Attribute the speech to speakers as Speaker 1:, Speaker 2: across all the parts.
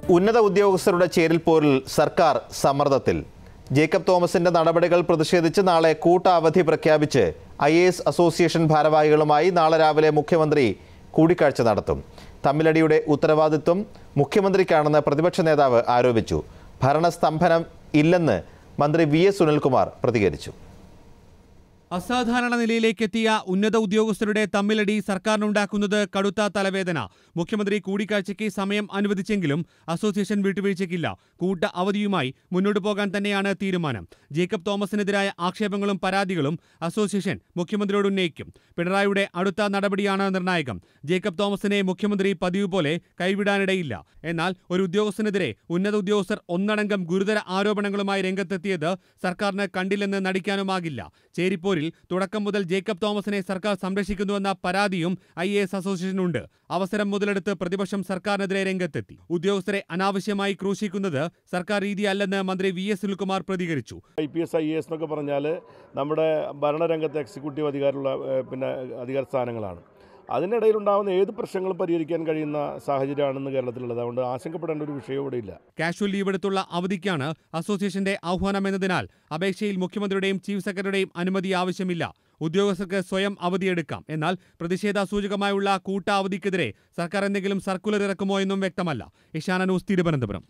Speaker 1: ഉന്നത ഉദ്യോഗസ്ഥരുടെ ചേരിൽപോരിൽ സർക്കാർ സമ്മർദ്ദത്തിൽ ജേക്കബ് തോമസിന്റെ നടപടികൾ പ്രതിഷേധിച്ച് നാളെ കൂട്ട അവധി പ്രഖ്യാപിച്ച് ഐ എ എസ് അസോസിയേഷൻ ഭാരവാഹികളുമായി നാളെ രാവിലെ മുഖ്യമന്ത്രി കൂടിക്കാഴ്ച നടത്തും തമ്മിലടിയുടെ ഉത്തരവാദിത്വം മുഖ്യമന്ത്രിക്കാണെന്ന് പ്രതിപക്ഷ നേതാവ് ആരോപിച്ചു ഭരണസ്തംഭനം ഇല്ലെന്ന് മന്ത്രി വി എസ് സുനിൽകുമാർ പ്രതികരിച്ചു
Speaker 2: അസാധാരണ നിലയിലേക്കെത്തിയ ഉന്നത ഉദ്യോഗസ്ഥരുടെ തമ്മിലടി സർക്കാരിനുണ്ടാക്കുന്നത് കടുത്ത തലവേദന മുഖ്യമന്ത്രി കൂടിക്കാഴ്ചയ്ക്ക് സമയം അനുവദിച്ചെങ്കിലും അസോസിയേഷൻ വിട്ടുവീഴ്ചയ്ക്കില്ല കൂട്ട അവധിയുമായി മുന്നോട്ടു പോകാൻ തന്നെയാണ് തീരുമാനം ജേക്കബ് തോമസിനെതിരായ ആക്ഷേപങ്ങളും പരാതികളും അസോസിയേഷൻ മുഖ്യമന്ത്രിയോട് ഉന്നയിക്കും പിണറായിയുടെ അടുത്ത നടപടിയാണ് നിർണായകം ജേക്കബ് തോമസിനെ മുഖ്യമന്ത്രി പതിവ് പോലെ കൈവിടാനിടയില്ല എന്നാൽ ഒരു ഉദ്യോഗസ്ഥനെതിരെ ഉന്നത ഉദ്യോഗസ്ഥർ ഒന്നടങ്കം ഗുരുതര ആരോപണങ്ങളുമായി രംഗത്തെത്തിയത് സർക്കാരിന് കണ്ടില്ലെന്ന് നടിക്കാനുമാകില്ല ചേരിപ്പോരിൽ തുടക്കം മുതൽ ജേക്കബ് തോമസിനെ സർക്കാർ സംരക്ഷിക്കുന്നുവെന്ന പരാതിയും ഐ എ എസ് അസോസിയേഷനുണ്ട് അവസരം മുതലെടുത്ത് പ്രതിപക്ഷം സർക്കാരിനെതിരെ രംഗത്തെത്തി ഉദ്യോഗസ്ഥരെ അനാവശ്യമായി ക്രൂശിക്കുന്നത് സർക്കാർ രീതിയല്ലെന്ന് മന്ത്രി വി എസ് സുനിൽകുമാർ പ്രതികരിച്ചു
Speaker 3: I P S I S എന്നൊക്കെ പറഞ്ഞാൽ നമ്മുടെ ഭരണരംഗത്തെ എക്സിക്യൂട്ടീവ് അധികാരമുള്ള ഏഹ്, പിന്നെ അധികാര സ്ഥാനങ്ങളാണ് അതിനിടയിലുണ്ടാകുന്ന ഏത് പ്രശ്നങ്ങളും പരിഹരിക്കാൻ കഴിയുന്ന സാഹചര്യമാണെന്ന് കേരളത്തിലുള്ളത് അതുകൊണ്ട് ആശങ്കപ്പെടേണ്ട ഒരു വിഷയം ഇവിടെ ഇല്ല
Speaker 2: കാഷ്വൽ ലീവ് എടുത്തുള്ള അവധിക്കാണ് അസോസിയേഷന്റെ ആഹ്വാനം എന്നതിനാൽ അപേക്ഷയിൽ മുഖ്യമന്ത്രിയുടെയും ചീഫ് സെക്രട്ടറിയുടെയും അനുമതി ആവശ്യമില്ല ഉദ്യോഗസ്ഥർക്ക് സ്വയം അവധിയെടുക്കാം എന്നാൽ പ്രതിഷേധ സൂചകമായുള്ള കൂട്ട അവധിക്കെതിരെ സർക്കാർ എന്തെങ്കിലും സർക്കുലർ ഇറക്കുമോ എന്നും വ്യക്തമല്ല ഇഷാന ന്യൂസ് തിരുവനന്തപുരം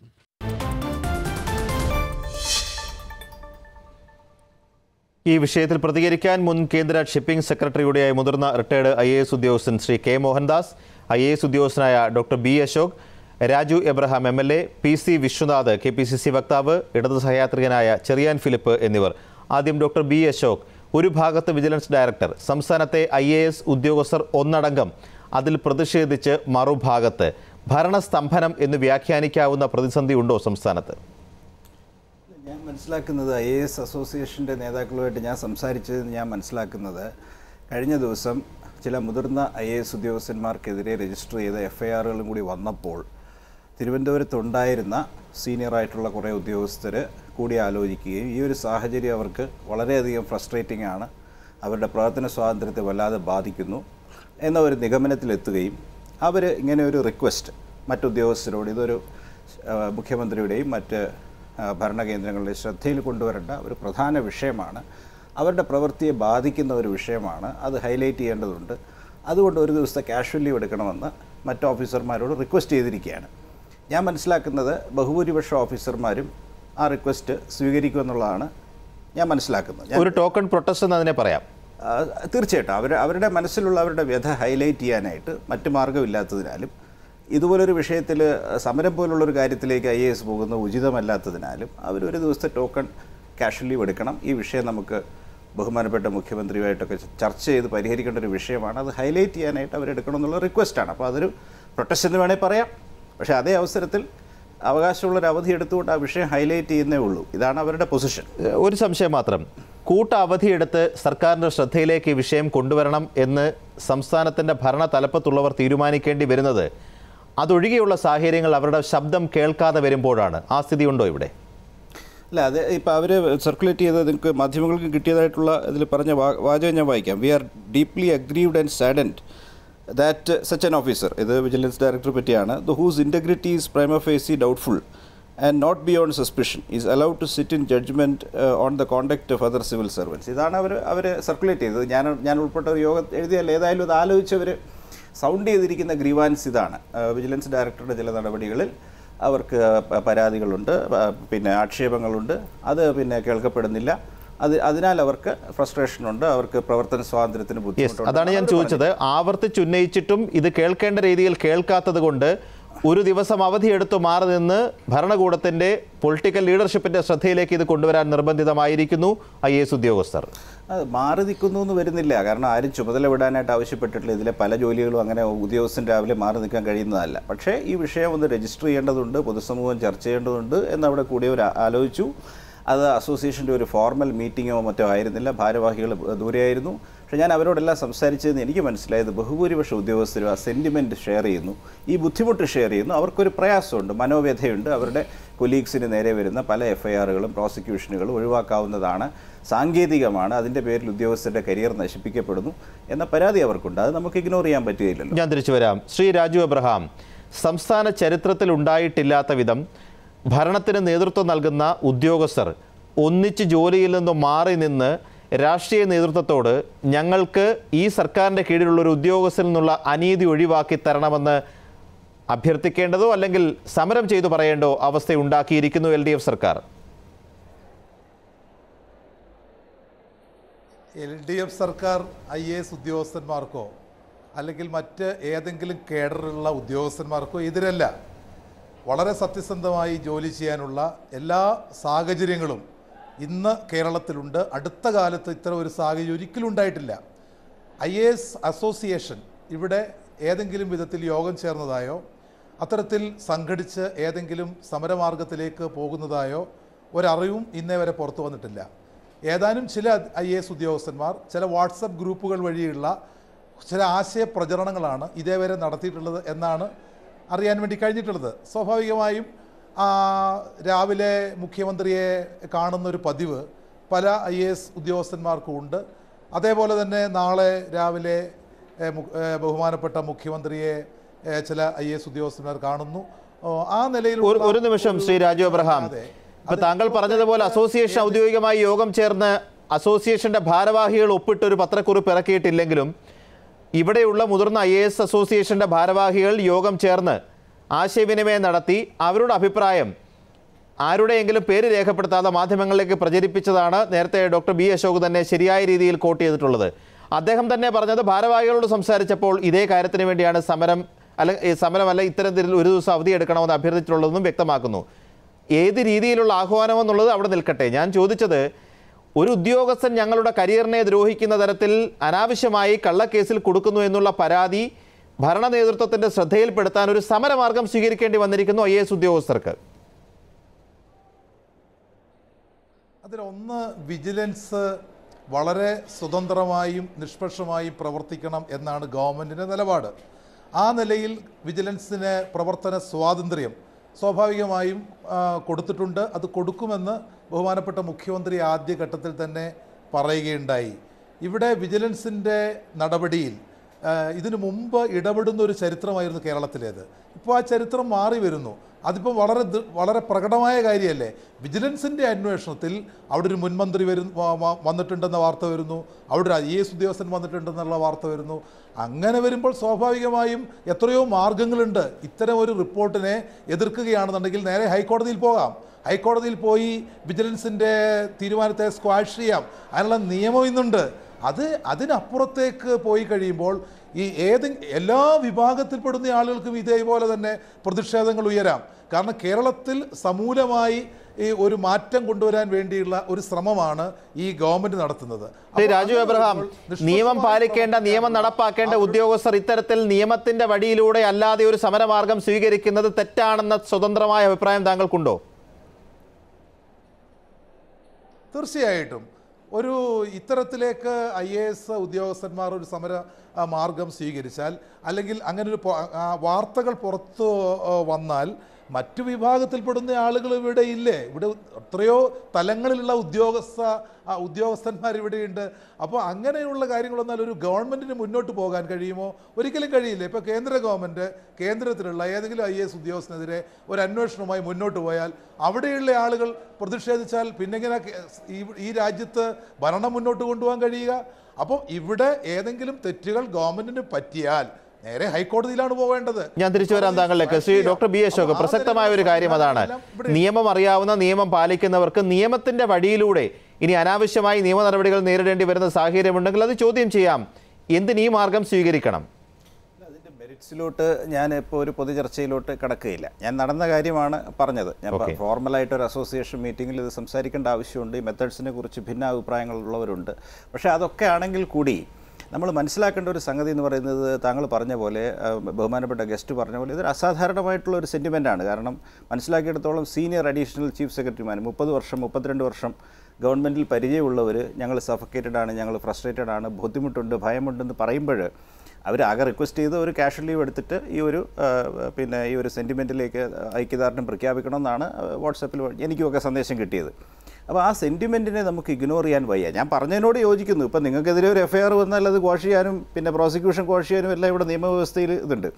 Speaker 1: ഈ വിഷയത്തിൽ പ്രതികരിക്കാൻ മുൻ കേന്ദ്ര ഷിപ്പിംഗ് സെക്രട്ടറിയുടെയായി മുതിർന്ന റിട്ടയർഡ് ഐ എ എസ് ഉദ്യോഗസ്ഥൻ Shri K Mohandas I A S ഉദ്യോഗസ്ഥനായ doctor B Ashok Raju Abraham M L A P C Vishwanath K P C C വക്താവ് ഇടതു സഹയാത്രികനായ ചെറിയാൻ ഫിലിപ്പ് എന്നിവർ ആദ്യം ഡോക്ടർ ബി അശോക് ഒരു ഭാഗത്ത് വിജിലൻസ് ഡയറക്ടർ സംസ്ഥാനത്തെ ഐ എ എസ് ഉദ്യോഗസ്ഥർ ഒന്നടങ്കം അതിൽ പ്രതിഷേധിച്ച് മറുഭാഗത്ത് ഭരണസ്തംഭനം എന്ന് വ്യാഖ്യാനിക്കാവുന്ന പ്രതിസന്ധി ഉണ്ടോ സംസ്ഥാനത്ത്
Speaker 4: ഞാൻ മനസ്സിലാക്കുന്നത് ഐ എ എസ് അസോസിയേഷൻ്റെ നേതാക്കളുമായിട്ട് ഞാൻ സംസാരിച്ചത് ഞാൻ മനസ്സിലാക്കുന്നത് കഴിഞ്ഞ ദിവസം ചില മുതിർന്ന ഐ എ എസ് ഉദ്യോഗസ്ഥന്മാർക്കെതിരെ രജിസ്റ്റർ ചെയ്ത എഫ് ഐ ആറുകളും കൂടി വന്നപ്പോൾ തിരുവനന്തപുരത്തുണ്ടായിരുന്ന സീനിയറായിട്ടുള്ള കുറേ ഉദ്യോഗസ്ഥർ കൂടി ആലോചിക്കുകയും ഈ ഒരു സാഹചര്യം അവർക്ക് വളരെയധികം ഫ്രസ്ട്രേറ്റിംഗ് ആണ് അവരുടെ പ്രവർത്തന സ്വാതന്ത്ര്യത്തെ വല്ലാതെ ബാധിക്കുന്നു എന്ന ഒരു നിഗമനത്തിലെത്തുകയും അവർ ഇങ്ങനെ ഒരു റിക്വസ്റ്റ് മറ്റുദ്യോഗസ്ഥരോട് ഇതൊരു ആ, മുഖ്യമന്ത്രിയുടെയും മറ്റ് ആ, ഭരണകേന്ദ്രങ്ങളുടെ ശ്രദ്ധയിൽ കൊണ്ടുവരേണ്ട ഒരു പ്രധാന വിഷയമാണ് അവരുടെ പ്രവൃത്തിയെ ബാധിക്കുന്ന ഒരു വിഷയമാണ് അത് ഹൈലൈറ്റ് ചെയ്യേണ്ടതുണ്ട് അതുകൊണ്ട് ഒരു ദിവസത്തെ കാഷ്വൽ ലീവ് എടുക്കണമെന്ന് മറ്റ് ഓഫീസർമാരോട് റിക്വസ്റ്റ് ചെയ്തിരിക്കുകയാണ് ഞാൻ മനസ്സിലാക്കുന്നത് ബഹുഭൂരിപക്ഷം ഓഫീസർമാരും ആ റിക്വസ്റ്റ് സ്വീകരിക്കുമെന്നുള്ളതാണ് ഞാൻ മനസ്സിലാക്കുന്നത് ഞാൻ
Speaker 1: ഒരു ടോക്കൺ പ്രൊട്ടസ്റ്റ് എന്ന് അതിനെ പറയാം
Speaker 4: ആ, തീർച്ചയായിട്ടും അവർ അവരുടെ മനസ്സിലുള്ള അവരുടെ വ്യഥ ഹൈലൈറ്റ് ചെയ്യാനായിട്ട് മറ്റു മാർഗ്ഗമില്ലാത്തതിനാലും ഇതുപോലൊരു വിഷയത്തിൽ സമരം പോലുള്ളൊരു കാര്യത്തിലേക്ക് ഐ എ എസ് പോകുന്നത് ഉചിതമല്ലാത്തതിനാലും അവർ ഒരു ദിവസത്തെ ടോക്കൺ ക്യാഷ് ലീവ് എടുക്കണം ഈ വിഷയം നമുക്ക് ബഹുമാനപ്പെട്ട മുഖ്യമന്ത്രിയുമായിട്ടൊക്കെ ചർച്ച ചെയ്ത് പരിഹരിക്കേണ്ട ഒരു വിഷയമാണ് അത് ഹൈലൈറ്റ് ചെയ്യാനായിട്ട് അവരെടുക്കണം എന്നുള്ള റിക്വസ്റ്റാണ് അപ്പോൾ അതൊരു പ്രൊട്ടസ്റ്റ് എന്ന് വേണേൽ പറയാം പക്ഷേ അതേ അവസരത്തിൽ അവകാശമുള്ളൊരു അവധി എടുത്തുകൊണ്ട് ആ വിഷയം ഹൈലൈറ്റ് ചെയ്യുന്നേ ഉള്ളൂ ഇതാണ് അവരുടെ പൊസിഷൻ
Speaker 1: ഏഹ് ഒരു സംശയം മാത്രം കൂട്ട അവധിയെടുത്ത് സർക്കാരിൻ്റെ ശ്രദ്ധയിലേക്ക് ഈ വിഷയം കൊണ്ടുവരണം എന്ന് സംസ്ഥാനത്തിൻ്റെ ഭരണ തലപ്പത്തുള്ളവർ തീരുമാനിക്കേണ്ടി വരുന്നത് അതൊഴികെയുള്ള സാഹചര്യങ്ങൾ അവരുടെ ശബ്ദം കേൾക്കാതെ വരുമ്പോഴാണ് ആ സ്ഥിതി ഉണ്ടോ ഇവിടെ
Speaker 4: അല്ല അത് ഇപ്പോൾ അവർ സർക്കുലേറ്റ് ചെയ്ത് നിങ്ങൾക്ക് മാധ്യമങ്ങൾക്ക് കിട്ടിയതായിട്ടുള്ള ഇതിൽ പറഞ്ഞ വാ- വാചകം ഞാൻ വായിക്കാം we are deeply aggrieved and saddened that such an officer ഇത് വിജിലൻസ് ഡയറക്ടറെ പറ്റിയാണ് the whose integrity is prima facie doubtful and not beyond suspicion is allowed to sit in judgement on the conduct of other civil servants ഇതാണ് അവർ അവർ circulate ചെയ്തത് ഞാൻ ഞാൻ ഉൾപ്പെട്ട ഒരു യോഗം എഴുതിയാൽ ഏതായാലും ഇത് ആലോചിച്ചവർ സൗണ്ട് ചെയ്തിരിക്കുന്ന ഗ്രീവാൻസ് ഇതാണ് ആ, വിജിലൻസ് ഡയറക്ടറുടെ ചില നടപടികളിൽ അവർക്ക് പ- പരാതികളുണ്ട് പ- പിന്നെ ആക്ഷേപങ്ങളുണ്ട് അത് പിന്നെ കേൾക്കപ്പെടുന്നില്ല അത് അതിനാൽ അവർക്ക് ഫ്രസ്ട്രേഷൻ ഉണ്ട് അവർക്ക് പ്രവർത്തന സ്വാതന്ത്ര്യത്തിന്
Speaker 1: യെസ്
Speaker 4: ബുദ്ധിമുട്ടുണ്ട്
Speaker 1: അതാണ് ഞാൻ
Speaker 4: അവര്
Speaker 1: ചോദിച്ചത് ആവർത്തിച്ചുന്നയിച്ചിട്ടും ഇത് കേൾക്കേണ്ട രീതിയിൽ കേൾക്കാത്തത് കൊണ്ട് ഒരു ദിവസം അവധിയെടുത്തു മാറി നിന്ന് ഭരണകൂടത്തിന്റെ പൊളിറ്റിക്കൽ ലീഡർഷിപ്പിന്റെ ശ്രദ്ധയിലേക്ക് ഇത് കൊണ്ടുവരാൻ നിർബന്ധിതമായിരിക്കുന്നു ഐ എസ് ഉദ്യോഗസ്ഥർ
Speaker 4: അത് മാറി നിൽക്കുന്നു എന്ന് വരുന്നില്ല കാരണം ആരും ചുമതല വിടാനായിട്ട് ആവശ്യപ്പെട്ടിട്ടില്ല ഇതിലെ പല ജോലികളും അങ്ങനെ ഉദ്യോഗസ്ഥൻ രാവിലെ മാറി നിൽക്കാൻ കഴിയുന്നതല്ല പക്ഷേ ഈ വിഷയം ഒന്ന് രജിസ്റ്റർ ചെയ്യേണ്ടതുണ്ട് പൊതുസമൂഹം ചർച്ച ചെയ്യേണ്ടതുണ്ട് എന്നവിടെ കൂടിയവർ ആ- ആലോചിച്ചു അത് അസോസിയേഷൻ്റെ ഒരു ഫോർമൽ മീറ്റിങ്ങോ മറ്റോ ആയിരുന്നില്ല ഭാരവാഹികൾ ദൂരെയായിരുന്നു പക്ഷേ ഞാൻ അവരോടെല്ലാം സംസാരിച്ചതെന്ന് എനിക്ക് മനസ്സിലായത് ബഹുഭൂരിപക്ഷ ഉദ്യോഗസ്ഥരും ആ സെൻറ്റിമെൻറ്റ് ഷെയർ ചെയ്യുന്നു ഈ ബുദ്ധിമുട്ട് ഷെയർ ചെയ്യുന്നു അവർക്കൊരു പ്രയാസമുണ്ട് മനോവ്യഥയുണ്ട് അവരുടെ കൊലീഗ്സിന് നേരെ വരുന്ന പല എഫ് ഐ ആറുകളും പ്രോസിക്യൂഷനുകളും ഒഴിവാക്കാവുന്നതാണ് സാങ്കേതികമാണ് അതിൻ്റെ പേരിൽ ഉദ്യോഗസ്ഥരുടെ കരിയർ നശിപ്പിക്കപ്പെടുന്നു എന്ന പരാതി അവർക്കുണ്ട് അത് നമുക്ക് ഇഗ്നോർ ചെയ്യാൻ പറ്റുകയില്ലല്ലോ
Speaker 1: ഞാൻ തിരിച്ചു വരാം ശ്രീ രാജു എബ്രഹാം സംസ്ഥാന ചരിത്രത്തിൽ ഉണ്ടായിട്ടില്ലാത്ത വിധം ഭരണത്തിന് നേതൃത്വം നൽകുന്ന ഉദ്യോഗസ്ഥർ ഒന്നിച്ച് ജോലിയിൽ നിന്ന് മാറി നിന്ന് രാഷ്ട്രീയ നേതൃത്വത്തോട് ഞങ്ങൾക്ക് ഈ സർക്കാരിൻ്റെ കീഴിലുള്ള ഒരു ഉദ്യോഗസ്ഥരിൽ നിന്നുള്ള അനീതി ഒഴിവാക്കി തരണമെന്ന് അഭ്യർത്ഥിക്കേണ്ടതോ അല്ലെങ്കിൽ സമരം ചെയ്തു പറയേണ്ടോ അവസ്ഥ ഉണ്ടാക്കിയിരിക്കുന്നു എൽ ഡി എഫ് സർക്കാർ
Speaker 5: എൽ ഡി എഫ് സർക്കാർ ഐ എ എസ് ഉദ്യോഗസ്ഥന്മാർക്കോ അല്ലെങ്കിൽ മറ്റ് ഏതെങ്കിലും കേഡറിലുള്ള ഉദ്യോഗസ്ഥന്മാർക്കോ എതിരല്ല വളരെ സത്യസന്ധമായി ജോലി ചെയ്യാനുള്ള എല്ലാ സാഹചര്യങ്ങളും ഇന്ന് കേരളത്തിലുണ്ട് അടുത്ത കാലത്ത് ഇത്തരം ഒരു സാഹചര്യം ഒരിക്കലും ഉണ്ടായിട്ടില്ല ഐ എ എസ് അസോസിയേഷൻ ഇവിടെ ഏതെങ്കിലും വിധത്തിൽ യോഗം ചേർന്നതായോ അത്തരത്തിൽ സംഘടിച്ച് ഏതെങ്കിലും സമരമാർഗത്തിലേക്ക് പോകുന്നതായോ ഒരറിവും ഇന്നേ വരെ പുറത്തു വന്നിട്ടില്ല ഏതാനും ചില ഐ എ എസ് ഉദ്യോഗസ്ഥന്മാർ ചില വാട്സപ്പ് ഗ്രൂപ്പുകൾ വഴിയുള്ള ചില ആശയ പ്രചരണങ്ങളാണ് ഇതേവരെ നടത്തിയിട്ടുള്ളത് എന്നാണ് അറിയാൻ വേണ്ടി കഴിഞ്ഞിട്ടുള്ളത് സ്വാഭാവികമായും ആ, രാവിലെ മുഖ്യമന്ത്രിയെ കാണുന്ന ഒരു പതിവ് പല ഐ എ എസ് ഉദ്യോഗസ്ഥന്മാർക്കും ഉണ്ട് അതേപോലെ തന്നെ നാളെ രാവിലെ ഏ, മു- ഏ, ബഹുമാനപ്പെട്ട മുഖ്യമന്ത്രിയെ ഏ, ചില ഐ എസ് ഉദ്യോഗസ്ഥന്മാർ കാണുന്നു ഓ, ആ നിലയിൽ
Speaker 1: ഒരു ഒരു നിമിഷം ശ്രീ രാജു അബ്രഹാം ഇപ്പൊ താങ്കൾ പറഞ്ഞതുപോലെ അസോസിയേഷൻ ഔദ്യോഗികമായി യോഗം ചേർന്ന് അസോസിയേഷന്റെ ഭാരവാഹികൾ ഒപ്പിട്ട് ഒരു പത്രക്കുറിപ്പ് ഇറക്കിയിട്ടില്ലെങ്കിലും ഇവിടെയുള്ള മുതിർന്ന ഐ എസ് അസോസിയേഷന്റെ ഭാരവാഹികൾ യോഗം ചേർന്ന് ആശയവിനിമയം നടത്തി അവരുടെ അഭിപ്രായം ആരുടെയെങ്കിലും പേര് രേഖപ്പെടുത്താതെ മാധ്യമങ്ങളിലേക്ക് പ്രചരിപ്പിച്ചതാണ് നേരത്തെ ഡോക്ടർ ബി അശോക് തന്നെ ശരിയായ രീതിയിൽ കോട്ട് ചെയ്തിട്ടുള്ളത് അദ്ദേഹം തന്നെ പറഞ്ഞത് ഭാരവാഹികളോട് സംസാരിച്ചപ്പോൾ ഇതേ കാര്യത്തിന് വേണ്ടിയാണ് സമരം അല്ല ഈ സമരമല്ല ഇത്തരത്തിൽ ഒരു ദിവസം അവധി എടുക്കണമെന്ന് അഭ്യർത്ഥിച്ചിട്ടുള്ളതെന്നും വ്യക്തമാക്കുന്നു ഏത് രീതിയിലുള്ള ആഹ്വാനമെന്നുള്ളത് അവിടെ നിൽക്കട്ടെ ഞാൻ ചോദിച്ചത് ഒരു ഉദ്യോഗസ്ഥൻ ഞങ്ങളുടെ കരിയറിനെ ദ്രോഹിക്കുന്ന തരത്തിൽ അനാവശ്യമായി കള്ളക്കേസിൽ കൊടുക്കുന്നു എന്നുള്ള പരാതി ഭരണ നേതൃത്വത്തിന്റെ ശ്രദ്ധയിൽപ്പെടുത്താൻ ഒരു സമരമാർഗം സ്വീകരിക്കേണ്ടി വന്നിരിക്കുന്നു ഐ എസ് ഉദ്യോഗസ്ഥർക്ക്
Speaker 5: അതിലൊന്ന് വിജിലൻസ് വളരെ സ്വതന്ത്രമായും നിഷ്പക്ഷമായും പ്രവർത്തിക്കണം എന്നാണ് ഗവൺമെൻറ്റിൻ്റെ നിലപാട് ആ നിലയിൽ വിജിലൻസിന് പ്രവർത്തന സ്വാതന്ത്ര്യം സ്വാഭാവികമായും ആ, കൊടുത്തിട്ടുണ്ട് അത് കൊടുക്കുമെന്ന് ബഹുമാനപ്പെട്ട മുഖ്യമന്ത്രി ആദ്യഘട്ടത്തിൽ തന്നെ പറയുകയുണ്ടായി ഇവിടെ വിജിലൻസിൻ്റെ നടപടിയിൽ ആ, ഇതിനു മുമ്പ് ഇടപെടുന്ന ഒരു ചരിത്രമായിരുന്നു കേരളത്തിലേത് ഇപ്പോൾ ആ ചരിത്രം മാറി വരുന്നു അതിപ്പോൾ വളരെ ദൃ- വളരെ പ്രകടമായ കാര്യമല്ലേ വിജിലൻസിൻ്റെ അന്വേഷണത്തിൽ അവിടെ ഒരു മുൻമന്ത്രി വരും വ- വ- വന്നിട്ടുണ്ടെന്ന വാർത്ത വരുന്നു അവിടെ ഒരു ഐ എസ് ഉദ്യോഗസ്ഥൻ വന്നിട്ടുണ്ടെന്നുള്ള വാർത്ത വരുന്നു അങ്ങനെ വരുമ്പോൾ സ്വാഭാവികമായും എത്രയോ മാർഗങ്ങളുണ്ട് ഇത്തരം ഒരു റിപ്പോർട്ടിനെ എതിർക്കുകയാണെന്നുണ്ടെങ്കിൽ നേരെ ഹൈക്കോടതിയിൽ പോകാം ഹൈക്കോടതിയിൽ പോയി വിജിലൻസിൻ്റെ തീരുമാനത്തെ സ്ക്വാഷ് ചെയ്യാം അതിനുള്ള നിയമം ഇന്നുണ്ട് അത് അതിനപ്പുറത്തേക്ക് പോയി കഴിയുമ്പോൾ ഈ ഏത് എല്ലാ വിഭാഗത്തിൽപ്പെടുന്ന ആളുകൾക്കും ഇതേപോലെ തന്നെ പ്രതിഷേധങ്ങൾ ഉയരാം കാരണം കേരളത്തിൽ സമൂലമായി ഈ ഒരു മാറ്റം കൊണ്ടുവരാൻ വേണ്ടിയുള്ള ഒരു ശ്രമമാണ് ഈ ഗവൺമെന്റ് നടത്തുന്നത്
Speaker 1: ശ്രീ
Speaker 5: അപ്പോൾ
Speaker 1: രാജു
Speaker 5: അത്
Speaker 1: എബ്രഹാം
Speaker 5: നിഷ്പക്ഷമായി
Speaker 1: നിയമം പാലിക്കേണ്ട
Speaker 5: പ്രവർത്തിക്കാൻ
Speaker 1: നിയമം നടപ്പാക്കേണ്ട ഉദ്യോഗസ്ഥർ ഇത്തരത്തിൽ നിയമത്തിന്റെ വഴിയിലൂടെ അല്ലാതെ ഒരു സമരമാർഗം സ്വീകരിക്കുന്നത് തെറ്റാണെന്ന സ്വതന്ത്രമായ അഭിപ്രായം താങ്കൾക്കുണ്ടോ
Speaker 5: തീർച്ചയായിട്ടും ഒരു ഇത്തരത്തിലേക്ക് ഐ എ എസ് ഉദ്യോഗസ്ഥന്മാർ ഒരു സമര ആ, മാർഗം സ്വീകരിച്ചാൽ അല്ലെങ്കിൽ അങ്ങനെ ഒരു പൊ- ആ, വാർത്തകൾ പുറത്തു ആ, വന്നാൽ മറ്റു വിഭാഗത്തിൽപ്പെടുന്ന ആളുകൾ ഇവിടെ ഇല്ലേ ഇവിടെ എത്രയോ തലങ്ങളിലുള്ള ഉദ്യോഗസ്ഥ ആ, ഉദ്യോഗസ്ഥന്മാർ ഇവിടെയുണ്ട് അപ്പോൾ അങ്ങനെയുള്ള കാര്യങ്ങൾ വന്നാൽ ഒരു ഗവൺമെൻറ്റിന് മുന്നോട്ട് പോകാൻ കഴിയുമോ ഒരിക്കലും കഴിയില്ല ഇപ്പോൾ കേന്ദ്ര ഗവൺമെൻറ് കേന്ദ്രത്തിലുള്ള ഏതെങ്കിലും ഐ എസ് ഉദ്യോഗസ്ഥനെതിരെ ഒരു അന്വേഷണവുമായി മുന്നോട്ട് പോയാൽ അവിടെയുള്ള ആളുകൾ പ്രതിഷേധിച്ചാൽ പിന്നെങ്ങനെ കേ- ഈ ഈ രാജ്യത്ത് ഭരണം മുന്നോട്ട് കൊണ്ടുപോകാൻ കഴിയുക അപ്പോൾ ഇവിടെ ഏതെങ്കിലും തെറ്റുകൾ ഗവൺമെന്റിന് പറ്റിയാൽ നേരെ ഹൈക്കോടതിയിലാണ് പോവേണ്ടത്
Speaker 1: ഞാൻ തിരിച്ചു വരാം താങ്കളിലേക്ക് ശ്രീ ഡോക്ടർ ബി അശോക്
Speaker 5: അപ്പോൾ ആ
Speaker 1: പ്രസക്തമായ ഒരു കാര്യം അതാണ്
Speaker 5: ഇവിടെ
Speaker 1: നിയമം അറിയാവുന്ന നിയമം പാലിക്കുന്നവർക്ക് നിയമത്തിന്റെ വഴിയിലൂടെ ഇനി അനാവശ്യമായി നിയമ നടപടികൾ നേരിടേണ്ടി വരുന്ന സാഹചര്യമുണ്ടെങ്കിൽ അത് ചോദ്യം ചെയ്യാം എന്തിന് ഈ മാർഗം സ്വീകരിക്കണം
Speaker 4: അതിൻ്റെ മെറിറ്റ്സിലോട്ട് ഞാൻ ഇപ്പോൾ ഒരു പൊതുചർച്ചയിലോട്ട് കടക്കുകയില്ല ഞാൻ നടന്ന കാര്യമാണ് പറഞ്ഞത് ഞാൻ
Speaker 1: Okay.
Speaker 4: ഫോർമലായിട്ട് ഒരു അസോസിയേഷൻ മീറ്റിങ്ങിൽ ഇത് സംസാരിക്കേണ്ട ആവശ്യമുണ്ട് ഈ മെത്തേഡ്സിനെ കുറിച്ച് ഭിന്ന അഭിപ്രായങ്ങളുള്ളവരുണ്ട് പക്ഷേ അതൊക്കെ ആണെങ്കിൽ കൂടി നമ്മൾ മനസ്സിലാക്കേണ്ട ഒരു സംഗതി എന്ന് പറയുന്നത് താങ്കൾ പറഞ്ഞ പോലെ ആ, ബഹുമാനപ്പെട്ട ഗസ്റ്റ് പറഞ്ഞ പോലെ ഇതൊരു അസാധാരണമായിട്ടുള്ള ഒരു സെൻറ്റിമെൻ്റാണ് കാരണം മനസ്സിലാക്കിയിടത്തോളം സീനിയർ അഡീഷണൽ ചീഫ് സെക്രട്ടറിമാർ മുപ്പത് വർഷം മുപ്പത്തിരണ്ട് വർഷം ഗവൺമെൻറ്റിൽ പരിചയമുള്ളവർ ഞങ്ങൾ സഫക്കേറ്റഡ് ആണ് ഞങ്ങൾ ഫ്രസ്ട്രേറ്റഡ് ആണ് ബുദ്ധിമുട്ടുണ്ട് ഭയമുണ്ടെന്ന് പറയുമ്പോൾ അവർ ആകെ റിക്വസ്റ്റ് ചെയ്ത് ഒരു ക്യാഷ് ലീവ് എടുത്തിട്ട് ഈ ഒരു ആ, പിന്നെ ഈ ഒരു സെൻറ്റിമെൻറ്റിലേക്ക് ഐക്യദാർഢ്യം പ്രഖ്യാപിക്കണമെന്നാണ് വാട്സപ്പിൽ എനിക്കുമൊക്കെ സന്ദേശം കിട്ടിയത് അപ്പോൾ ആ സെൻറ്റിമെൻറ്റിനെ നമുക്ക് ഇഗ്നോർ ചെയ്യാൻ വയ്യ ഞാൻ പറഞ്ഞതിനോട് യോജിക്കുന്നു ഇപ്പം നിങ്ങൾക്കെതിരെ ഒരു എഫ് ഐ ആർ വന്നാൽ അത് ക്വാഷ് ചെയ്യാനും പിന്നെ പ്രോസിക്യൂഷൻ ക്വാഷ് ചെയ്യാനും എല്ലാം ഇവിടെ നിയമവ്യവസ്ഥയിൽ ഇതുണ്ട്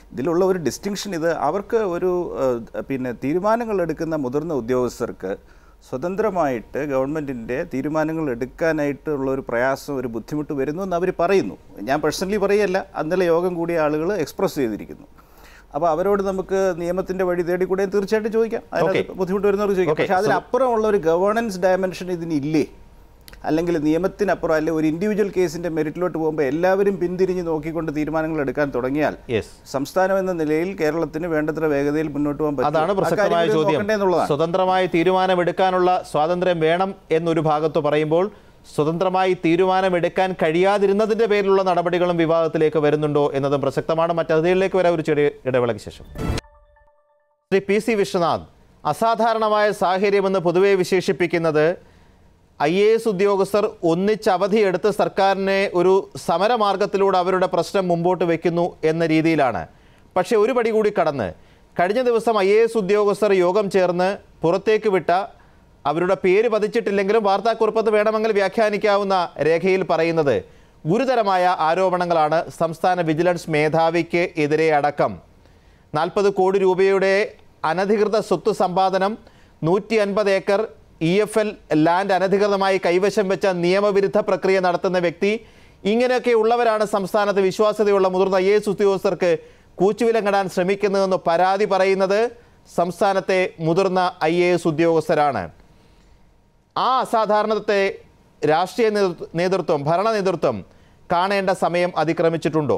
Speaker 4: ഇതിലുള്ള ഒരു ഡിസ്റ്റിങ്ഷൻ ഇത് അവർക്ക് ഒരു ഏഹ്, പിന്നെ തീരുമാനങ്ങൾ എടുക്കുന്ന മുതിർന്ന ഉദ്യോഗസ്ഥർക്ക് സ്വതന്ത്രമായിട്ട് ഗവൺമെൻറ്റിൻ്റെ തീരുമാനങ്ങൾ എടുക്കാനായിട്ടുള്ള ഒരു പ്രയാസം ഒരു ബുദ്ധിമുട്ട് വരുന്നു എന്ന് അവർ പറയുന്നു ഞാൻ പേഴ്സണലി പറയല്ല അന്നലെ യോഗം കൂടിയ ആളുകൾ എക്സ്പ്രസ് ചെയ്തിരിക്കുന്നു അപ്പോൾ അവരോട് നമുക്ക് നിയമത്തിൻ്റെ വഴി തേടിക്കൂടെ തീർച്ചയായിട്ടും ചോദിക്കാം അതിനകത്ത്
Speaker 1: Okay.
Speaker 4: ബുദ്ധിമുട്ട് വരുന്നവർക്ക് ചോദിക്കാം
Speaker 1: Okay,
Speaker 4: പക്ഷേ അതിനപ്പുറമുള്ള ഒരു ഗവേണൻസ് ഡയമെൻഷൻ ഇതിനില്ലേ അല്ലെങ്കിൽ നിയമത്തിനപ്പുറം അല്ലെങ്കിൽ ഒരു ഇൻഡിവിജ്വൽ കേസിൻ്റെ മെറിറ്റിലോട്ട് പോകുമ്പോൾ എല്ലാവരും പിന്തിരിഞ്ഞ് നോക്കിക്കൊണ്ട് തീരുമാനങ്ങൾ എടുക്കാൻ തുടങ്ങിയാൽ
Speaker 1: യെസ്
Speaker 4: സംസ്ഥാനം എന്ന നിലയിൽ കേരളത്തിന് വേണ്ടത്ര വേഗതയിൽ മുന്നോട്ട് പോകാൻ പറ്റുമോ?
Speaker 1: അതാണ്
Speaker 4: ആ
Speaker 1: പ്രസക്തമായ
Speaker 4: കാര്യം കൂടി
Speaker 1: ചോദ്യം
Speaker 4: നോക്കണ്ടേ എന്നുള്ളതാണ്
Speaker 1: സ്വതന്ത്രമായി തീരുമാനമെടുക്കാനുള്ള സ്വാതന്ത്ര്യം വേണം എന്നൊരു ഭാഗത്ത് പറയുമ്പോൾ സ്വതന്ത്രമായി തീരുമാനമെടുക്കാൻ കഴിയാതിരുന്നതിന്റെ പേരിലുള്ള നടപടികളും വിവാദത്തിലേക്ക് വരുന്നുണ്ടോ എന്നതും പ്രസക്തമാണ് മറ്റതിഥികളിലേക്ക് വരാൻ ഒരു ചെറിയ ഇടവേളയ്ക്ക് ശേഷം ശ്രീ പി സി വിശ്വനാഥ് അസാധാരണമായ സാഹചര്യമെന്ന് പൊതുവെ വിശേഷിപ്പിക്കുന്നത് ഐ എ എസ് ഉദ്യോഗസ്ഥർ ഒന്നിച്ച് അവധിയെടുത്ത് സർക്കാരിനെ ഒരു സമരമാർഗത്തിലൂടെ അവരുടെ പ്രശ്നം മുമ്പോട്ട് വെക്കുന്നു എന്ന രീതിയിലാണ് പക്ഷേ ഒരു പടി കൂടി കടന്ന് കഴിഞ്ഞ ദിവസം ഐ എ എസ് ഉദ്യോഗസ്ഥർ യോഗം ചേർന്ന് പുറത്തേക്ക് വിട്ട അവരുടെ പേര് പതിച്ചിട്ടില്ലെങ്കിലും വാർത്താക്കുറിപ്പത്ത് വേണമെങ്കിൽ വ്യാഖ്യാനിക്കാവുന്ന രേഖയിൽ പറയുന്നത് ഗുരുതരമായ ആരോപണങ്ങളാണ് സംസ്ഥാന വിജിലൻസ് മേധാവിക്ക് എതിരെ അടക്കം നാൽപ്പത് കോടി രൂപയുടെ അനധികൃത സ്വത്ത് സമ്പാദനം നൂറ്റി അൻപത് ഏക്കർ ഇ എഫ് എൽ ലാൻഡ് അനധികൃതമായി കൈവശം വെച്ച നിയമവിരുദ്ധ പ്രക്രിയ നടത്തുന്ന വ്യക്തി ഇങ്ങനെയൊക്കെ ഉള്ളവരാണ് സംസ്ഥാനത്ത് വിശ്വാസ്യതയുള്ള മുതിർന്ന ഐ എസ് ഉദ്യോഗസ്ഥർക്ക് കൂച്ചുവിലങ്ങിടാൻ ശ്രമിക്കുന്നതെന്ന് പരാതി പറയുന്നത് സംസ്ഥാനത്തെ മുതിർന്ന ഐ എ എസ് ഉദ്യോഗസ്ഥരാണ് ആ അസാധാരണത്തെ രാഷ്ട്രീയ നേതൃ- നേതൃത്വം ഭരണ നേതൃത്വം കാണേണ്ട സമയം അതിക്രമിച്ചിട്ടുണ്ടോ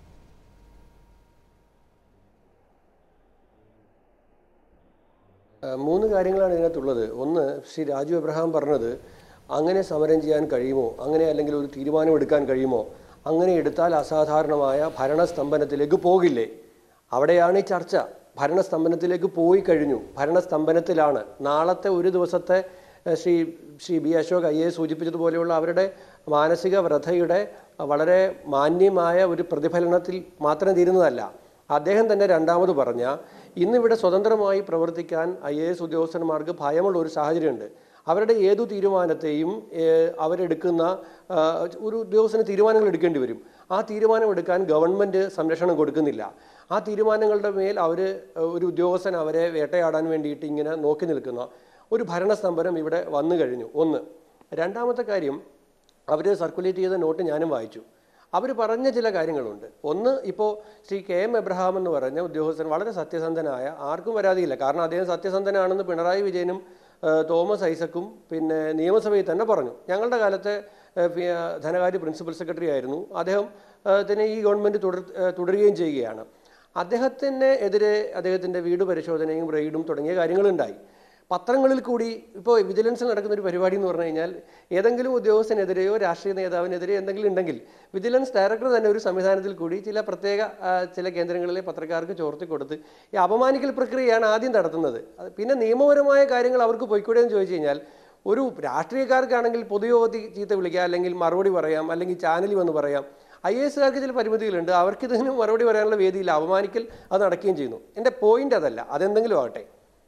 Speaker 6: ആ, മൂന്ന് കാര്യങ്ങളാണ് ഇതിനകത്തുള്ളത് ഒന്ന് ശ്രീ രാജു എബ്രഹാം പറഞ്ഞത് അങ്ങനെ സമരം ചെയ്യാൻ കഴിയുമോ അങ്ങനെ അല്ലെങ്കിൽ ഒരു തീരുമാനമെടുക്കാൻ കഴിയുമോ അങ്ങനെ എടുത്താൽ അസാധാരണമായ ഭരണസ്തംഭനത്തിലേക്ക് പോകില്ലേ അവിടെയാണ് ഈ ചർച്ച ഭരണസ്തംഭനത്തിലേക്ക് പോയി കഴിഞ്ഞു ഭരണസ്തംഭനത്തിലാണ് നാളത്തെ ഒരു ദിവസത്തെ ഏഹ്, Shri Shri B Ashok I A സൂചിപ്പിച്ചതുപോലെയുള്ള അവരുടെ മാനസിക വ്യഥയുടെ വളരെ മാന്യമായ ഒരു പ്രതിഫലനത്തിൽ മാത്രം തീരുന്നതല്ല അദ്ദേഹം തന്നെ രണ്ടാമത് പറഞ്ഞ ഇന്നിവിടെ സ്വതന്ത്രമായി പ്രവർത്തിക്കാൻ ഐ എ എസ് ഉദ്യോഗസ്ഥന്മാർക്ക് ഭയമുള്ള ഒരു സാഹചര്യമുണ്ട് അവരുടെ ഏതു തീരുമാനത്തെയും ഏഹ്, അവരെടുക്കുന്ന ആ, ഒരു ഉദ്യോഗസ്ഥന് തീരുമാനങ്ങൾ എടുക്കേണ്ടി വരും ആ തീരുമാനം എടുക്കാൻ ഗവൺമെൻറ് സംരക്ഷണം കൊടുക്കുന്നില്ല ആ തീരുമാനങ്ങളുടെ മേൽ അവർ ഒരു ഉദ്യോഗസ്ഥൻ അവരെ വേട്ടയാടാൻ വേണ്ടിയിട്ട് ഇങ്ങനെ നോക്കി നിൽക്കുന്ന ഒരു ഭരണസ്തംഭനം ഇവിടെ വന്നു കഴിഞ്ഞു ഒന്ന് രണ്ടാമത്തെ കാര്യം അവർ സർക്കുലേറ്റ് ചെയ്ത നോട്ട് ഞാനും വായിച്ചു അവർ പറഞ്ഞ ചില കാര്യങ്ങളുണ്ട് ഒന്ന് ഇപ്പോൾ ശ്രീ കെ എം എബ്രഹാം എന്ന് പറഞ്ഞ ഉദ്യോഗസ്ഥൻ വളരെ സത്യസന്ധനായ ആർക്കും പരാതിയില്ല കാരണം അദ്ദേഹം സത്യസന്ധനാണെന്ന് പിണറായി വിജയനും ആ, തോമസ് ഐസക്കും പിന്നെ നിയമസഭയിൽ തന്നെ പറഞ്ഞു ഞങ്ങളുടെ കാലത്തെ ആ, പി- ആ, ധനകാര്യ പ്രിൻസിപ്പൽ സെക്രട്ടറി ആയിരുന്നു അദ്ദേഹം ആ, തന്നെ ഈ ഗവൺമെൻറ് തുടർ ആ, തുടരുകയും ചെയ്യുകയാണ് അദ്ദേഹത്തിന് എതിരെ അദ്ദേഹത്തിൻ്റെ വീട് പരിശോധനയും റെയ്ഡും തുടങ്ങിയ കാര്യങ്ങളുണ്ടായി പത്രങ്ങളിൽ കൂടി ഇപ്പോൾ വിജിലൻസിൽ നടക്കുന്ന ഒരു പരിപാടി എന്ന് പറഞ്ഞു കഴിഞ്ഞാൽ ഏതെങ്കിലും ഉദ്യോഗസ്ഥനെതിരെയോ രാഷ്ട്രീയ നേതാവിനെതിരെയോ എന്തെങ്കിലും ഉണ്ടെങ്കിൽ വിജിലൻസ് ഡയറക്ടർ തന്നെ ഒരു സംവിധാനത്തിൽ കൂടി ചില പ്രത്യേക ആ, ചില കേന്ദ്രങ്ങളിലെ പത്രക്കാർക്ക് ചോർത്തി കൊടുത്ത് ഈ അപമാനിക്കൽ പ്രക്രിയയാണ് ആദ്യം നടത്തുന്നത് അത് പിന്നെ നിയമപരമായ കാര്യങ്ങൾ അവർക്ക് പോയിക്കൂടെ എന്ന് ചോദിച്ചു കഴിഞ്ഞാൽ ഒരു രാഷ്ട്രീയക്കാർക്കാണെങ്കിൽ പൊതുയോഗത്തിൽ ചീത്ത വിളിക്കാം അല്ലെങ്കിൽ മറുപടി പറയാം അല്ലെങ്കിൽ ചാനലിൽ വന്ന് പറയാം ഐ എ എസുകാർക്ക് ചില പരിമിതികളുണ്ട് അവർക്ക് ഇതിന് മറുപടി പറയാനുള്ള വേദിയില്ല അപമാനിക്കൽ അത് നടക്കുകയും ചെയ്യുന്നു എൻ്റെ പോയിന്റ് അതല്ല അതെന്തെങ്കിലും ആവട്ടെ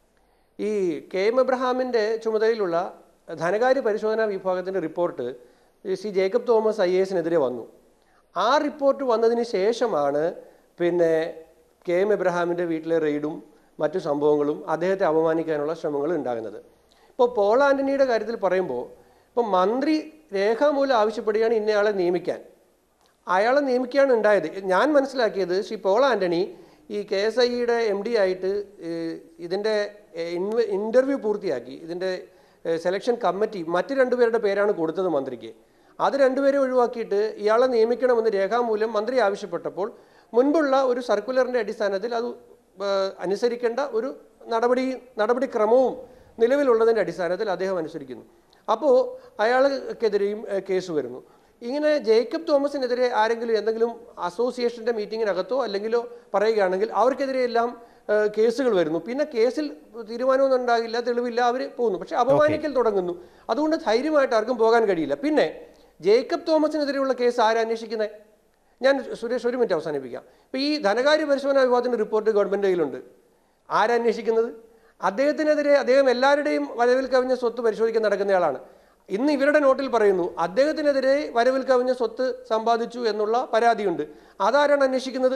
Speaker 6: ഈ കെ എം എബ്രഹാമിൻ്റെ ചുമതലയിലുള്ള ധനകാര്യ പരിശോധനാ വിഭാഗത്തിൻ്റെ report Shri Jacob Thomas I എസിനെതിരെ വന്നു ആ റിപ്പോർട്ട് വന്നതിന് ശേഷമാണ് പിന്നെ കെ എം എബ്രഹാമിൻ്റെ വീട്ടിലെ റെയ്ഡും മറ്റു സംഭവങ്ങളും അദ്ദേഹത്തെ അപമാനിക്കാനുള്ള ശ്രമങ്ങൾ ഉണ്ടാകുന്നത് ഇപ്പോൾ പോൾ ആൻ്റണിയുടെ കാര്യത്തിൽ പറയുമ്പോൾ ഇപ്പോൾ മന്ത്രി രേഖാമൂലം ആവശ്യപ്പെടുകയാണ് ഇന്നയാളെ നിയമിക്കാൻ അയാളെ നിയമിക്കുകയാണ് ഉണ്ടായത് ഞാൻ മനസ്സിലാക്കിയത് ശ്രീ പോൾ ആൻ്റണി ഈ കെ എസ് ഐയുടെ എം ഡി ആയിട്ട് ഏഹ്, ഇതിൻ്റെ ഇൻ്റർവ്യൂ പൂർത്തിയാക്കി ഇതിൻ്റെ സെലക്ഷൻ കമ്മിറ്റി മറ്റ് രണ്ടുപേരുടെ പേരാണ് കൊടുത്തത് മന്ത്രിക്ക് അത് രണ്ടുപേരെ ഒഴിവാക്കിയിട്ട് ഇയാളെ നിയമിക്കണമെന്ന് രേഖാമൂലം മന്ത്രി ആവശ്യപ്പെട്ടപ്പോൾ മുൻപുള്ള ഒരു സർക്കുലറിൻ്റെ അടിസ്ഥാനത്തിൽ അത് ഏഹ്, അനുസരിക്കേണ്ട ഒരു നടപടി നടപടിക്രമവും നിലവിലുള്ളതിൻ്റെ അടിസ്ഥാനത്തിൽ അദ്ദേഹം അനുസരിക്കുന്നു അപ്പോൾ അയാൾക്കെതിരെയും ഏഹ്, കേസ് വരുന്നു ഇങ്ങനെ ജേക്കബ് തോമസിനെതിരെ ആരെങ്കിലും എന്തെങ്കിലും അസോസിയേഷൻ്റെ മീറ്റിങ്ങിനകത്തോ അല്ലെങ്കിലോ പറയുകയാണെങ്കിൽ അവർക്കെതിരെ എല്ലാം ഏഹ്, കേസുകൾ വരുന്നു പിന്നെ കേസിൽ തീരുമാനമൊന്നും ഉണ്ടാകില്ല തെളിവില്ല അവർ പോകുന്നു പക്ഷെ അപമാനിക്കൽ തുടങ്ങുന്നു അതുകൊണ്ട് ധൈര്യമായിട്ട് ആർക്കും പോകാൻ കഴിയില്ല പിന്നെ ജേക്കബ് തോമസിനെതിരെയുള്ള കേസ് ആരാ അന്വേഷിക്കുന്നത് ഞാൻ സുരേഷ് ഒരു മിനിറ്റ് അവസാനിപ്പിക്കാം ഇപ്പോൾ ഈ ധനകാര്യ പരിശോധനാ വിഭാഗത്തിൻ്റെ റിപ്പോർട്ട് ഗവൺമെൻറ് കയ്യിലുണ്ട് ആരന്വേഷിക്കുന്നത് അദ്ദേഹത്തിനെതിരെ അദ്ദേഹം എല്ലാവരുടെയും വരവിൽ കവിഞ്ഞ സ്വത്ത് പരിശോധിക്കാൻ നടക്കുന്നയാളാണ് ഇന്ന് ഇവരുടെ നോട്ടിൽ പറയുന്നു അദ്ദേഹത്തിനെതിരെ വരവിൽ കവിഞ്ഞ സ്വത്ത് സമ്പാദിച്ചു എന്നുള്ള പരാതിയുണ്ട് അതാരാണ് അന്വേഷിക്കുന്നത്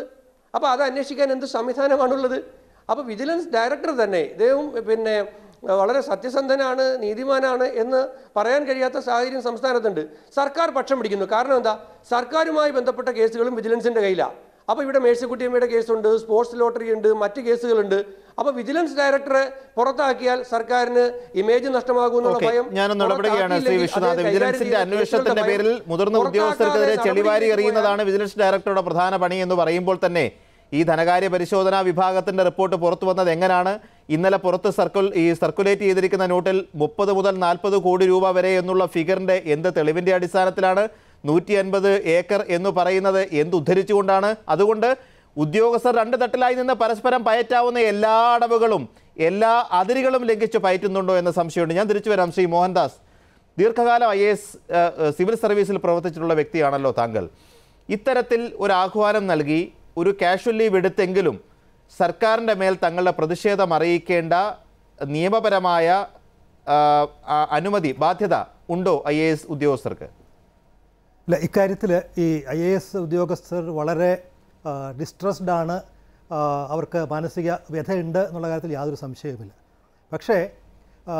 Speaker 6: അപ്പോൾ അത് അന്വേഷിക്കാൻ എന്ത് സംവിധാനമാണുള്ളത് അപ്പോൾ വിജിലൻസ് ഡയറക്ടർ തന്നെ ഇദ്ദേഹം പിന്നെ വളരെ സത്യസന്ധനാണ് നീതിമാനാണ് എന്ന് പറയാൻ കഴിയാത്ത സാഹചര്യം സംസ്ഥാനത്തുണ്ട് സർക്കാർ പക്ഷം പിടിക്കുന്നു കാരണം എന്താ സർക്കാരുമായി ബന്ധപ്പെട്ട കേസുകളും വിജിലൻസിന്റെ കയ്യിലാണ് അപ്പോൾ ഇവിടെ മേഴ്സിക്കുട്ടിയമ്മയുടെ കേസുണ്ട് സ്പോർട്സ് ലോട്ടറി ഉണ്ട് മറ്റ് കേസുകളുണ്ട് അപ്പോൾ വിജിലൻസ് ഡയറക്ടറെ പുറത്താക്കിയാൽ സർക്കാരിന് ഇമേജ് നഷ്ടമാകുമെന്നുള്ള
Speaker 1: ഓക്കെ
Speaker 6: ഭയം
Speaker 1: ഞാനൊന്ന് ഇടപെടുകയാണ് ശ്രീ
Speaker 6: പുറത്താക്കിയില്ലെങ്കിൽ
Speaker 1: വിശ്വനാഥ്
Speaker 6: അദ്ദേഹം
Speaker 1: വിജിലൻസിന്റെ
Speaker 6: കൈകാര്യം ചെയ്യുന്ന
Speaker 1: അന്വേഷണത്തിന്റെ
Speaker 6: കേസുകളുടെ
Speaker 1: പേരിൽ
Speaker 6: ഭയം
Speaker 1: മുതിർന്ന
Speaker 6: പുറത്താക്കാതെ
Speaker 1: ഉദ്യോഗസ്ഥർക്കെതിരെ ചെളിവാരി
Speaker 6: നടപടിയിലേക്ക്
Speaker 1: എറിയുന്നതാണ് വിജിലൻസ് ഡയറക്ടറുടെ പ്രധാന പണി എന്ന് പറയുമ്പോൾ തന്നെ ഈ ധനകാര്യ പരിശോധനാ വിഭാഗത്തിന്റെ റിപ്പോർട്ട് പുറത്തു വന്നത് എങ്ങനെയാണ് ഇന്നലെ പുറത്ത് സർക്കുൽ ഈ സർക്കുലേറ്റ് ചെയ്തിരിക്കുന്ന നോട്ടിൽ മുപ്പത് മുതൽ നാൽപ്പത് കോടി രൂപ വരെ എന്നുള്ള ഫിഗറിന്റെ എന്ത് തെളിവിന്റെ അടിസ്ഥാനത്തിലാണ് നൂറ്റി അൻപത് ഏക്കർ എന്ന് പറയുന്നത് എന്ത് ഉദ്ധരിച്ചുകൊണ്ടാണ് അതുകൊണ്ട് ഉദ്യോഗസ്ഥർ രണ്ട് തട്ടിലായി നിന്ന് പരസ്പരം പയറ്റാവുന്ന എല്ലാ അടവുകളും എല്ലാ അതിരുകളും ലംഘിച്ച് പയറ്റുന്നുണ്ടോ എന്ന സംശയമുണ്ട് ഞാൻ തിരിച്ചു വരാം ശ്രീ മോഹൻദാസ് ദീർഘകാലം ഐ എസ് സിവിൽ സർവീസിൽ പ്രവർത്തിച്ചിട്ടുള്ള വ്യക്തിയാണല്ലോ താങ്കൾ ഇത്തരത്തിൽ ഒരു ആഹ്വാനം നൽകി ഒരു കാഷ്വൽ ലീവ് എടുത്തെങ്കിലും സർക്കാരിൻ്റെ മേൽ തങ്ങളുടെ പ്രതിഷേധം അറിയിക്കേണ്ട നിയമപരമായ ആ, ആ, അനുമതി ബാധ്യത ഉണ്ടോ ഐ എ എസ് ഉദ്യോഗസ്ഥർക്ക്
Speaker 7: ഇല്ല ഇക്കാര്യത്തിൽ ഈ ഐ എ എസ് ഉദ്യോഗസ്ഥർ വളരെ ഡിസ്ട്രസ്ഡ് ആണ് ആ, അവർക്ക് മാനസിക വ്യഥയുണ്ട് എന്നുള്ള കാര്യത്തിൽ യാതൊരു സംശയവുമില്ല പക്ഷേ ആ,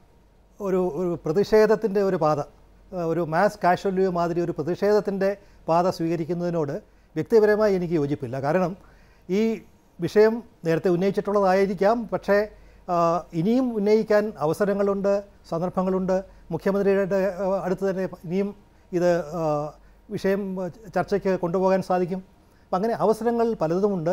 Speaker 7: ഒരു ഒരു പ്രതിഷേധത്തിൻ്റെ ഒരു പാത ആ, ഒരു മാസ് കാഷ്വൽ ലീവ് മാതിരി ഒരു പ്രതിഷേധത്തിൻ്റെ പാത സ്വീകരിക്കുന്നതിനോട് വ്യക്തിപരമായി എനിക്ക് യോജിപ്പില്ല കാരണം ഈ വിഷയം നേരത്തെ ഉന്നയിച്ചിട്ടുള്ളതായിരിക്കാം പക്ഷേ ആ, ഇനിയും ഉന്നയിക്കാൻ അവസരങ്ങളുണ്ട് സന്ദർഭങ്ങളുണ്ട് മുഖ്യമന്ത്രിയുടെ ആ, അടുത്ത് തന്നെ ഇനിയും ഇത് ആ, വിഷയം ആ, ചർച്ചയ്ക്ക് കൊണ്ടുപോകാൻ സാധിക്കും അപ്പം അങ്ങനെ അവസരങ്ങൾ പലതുമുണ്ട്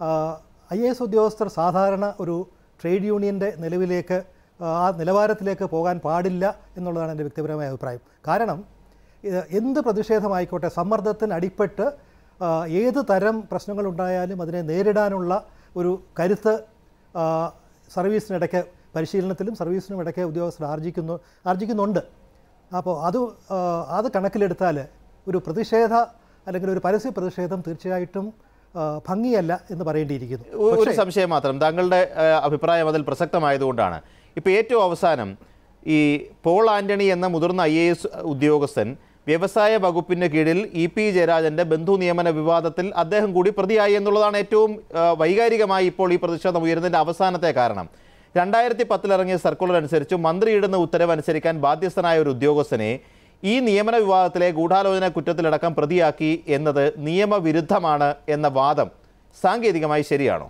Speaker 7: ഐ എ എസ് ഉദ്യോഗസ്ഥർ സാധാരണ ഒരു ട്രേഡ് യൂണിയൻ്റെ നിലവിലേക്ക് ആ, ആ നിലവാരത്തിലേക്ക് പോകാൻ പാടില്ല എന്നുള്ളതാണ് എൻ്റെ വ്യക്തിപരമായ അഭിപ്രായം കാരണം ഇത് എന്ത് പ്രതിഷേധമായിക്കോട്ടെ സമ്മർദ്ദത്തിന് അടിപ്പെട്ട് ആ, ഏത് തരം പ്രശ്നങ്ങളുണ്ടായാലും അതിനെ നേരിടാനുള്ള ഒരു കരുത്ത് ആ, സർവീസിനിടയ്ക്ക് പരിശീലനത്തിലും സർവീസിനും ഇടയ്ക്ക് ഉദ്യോഗസ്ഥർ ആർജിക്കുന്നു ആർജിക്കുന്നുണ്ട് അപ്പോൾ അത് ആ, അത് കണക്കിലെടുത്താൽ ഒരു പ്രതിഷേധ അല്ലെങ്കിൽ ഒരു പരസ്യ പ്രതിഷേധം തീർച്ചയായിട്ടും ആ, ഭംഗിയല്ല എന്ന് പറയേണ്ടിയിരിക്കുന്നു
Speaker 1: ഒ- ഒരു സംശയം മാത്രം താങ്കളുടെ ആ, അഭിപ്രായം അതിൽ പ്രസക്തമായതുകൊണ്ടാണ് ഇപ്പോൾ ഏറ്റവും അവസാനം ഈ പോൾ ആന്റണി എന്ന മുതിർന്ന ഐ എ എസ് ഉദ്യോഗസ്ഥൻ വ്യവസായ വകുപ്പിന് കീഴിൽ ഇ പി ജയരാജന്റെ ബന്ധു നിയമന വിവാദത്തിൽ അദ്ദേഹം കൂടി പ്രതിയായി എന്നുള്ളതാണ് ഏറ്റവും ആ, വൈകാരികമായി ഇപ്പോൾ ഈ പ്രതിഷേധം ഉയരുന്നതിന്റെ അവസാനത്തെ കാരണം രണ്ടായിരത്തി പത്തിലിറങ്ങിയ സർക്കുലർ അനുസരിച്ച് മന്ത്രിയിടുന്ന ഉത്തരവ് അനുസരിക്കാൻ ബാധ്യസ്ഥനായ ഒരു ഉദ്യോഗസ്ഥനെ ഈ നിയമന വിവാദത്തിലെ ഗൂഢാലോചന കുറ്റത്തിലടക്കം പ്രതിയാക്കി എന്നത് നിയമവിരുദ്ധമാണ് എന്ന വാദം സാങ്കേതികമായി ശരിയാണോ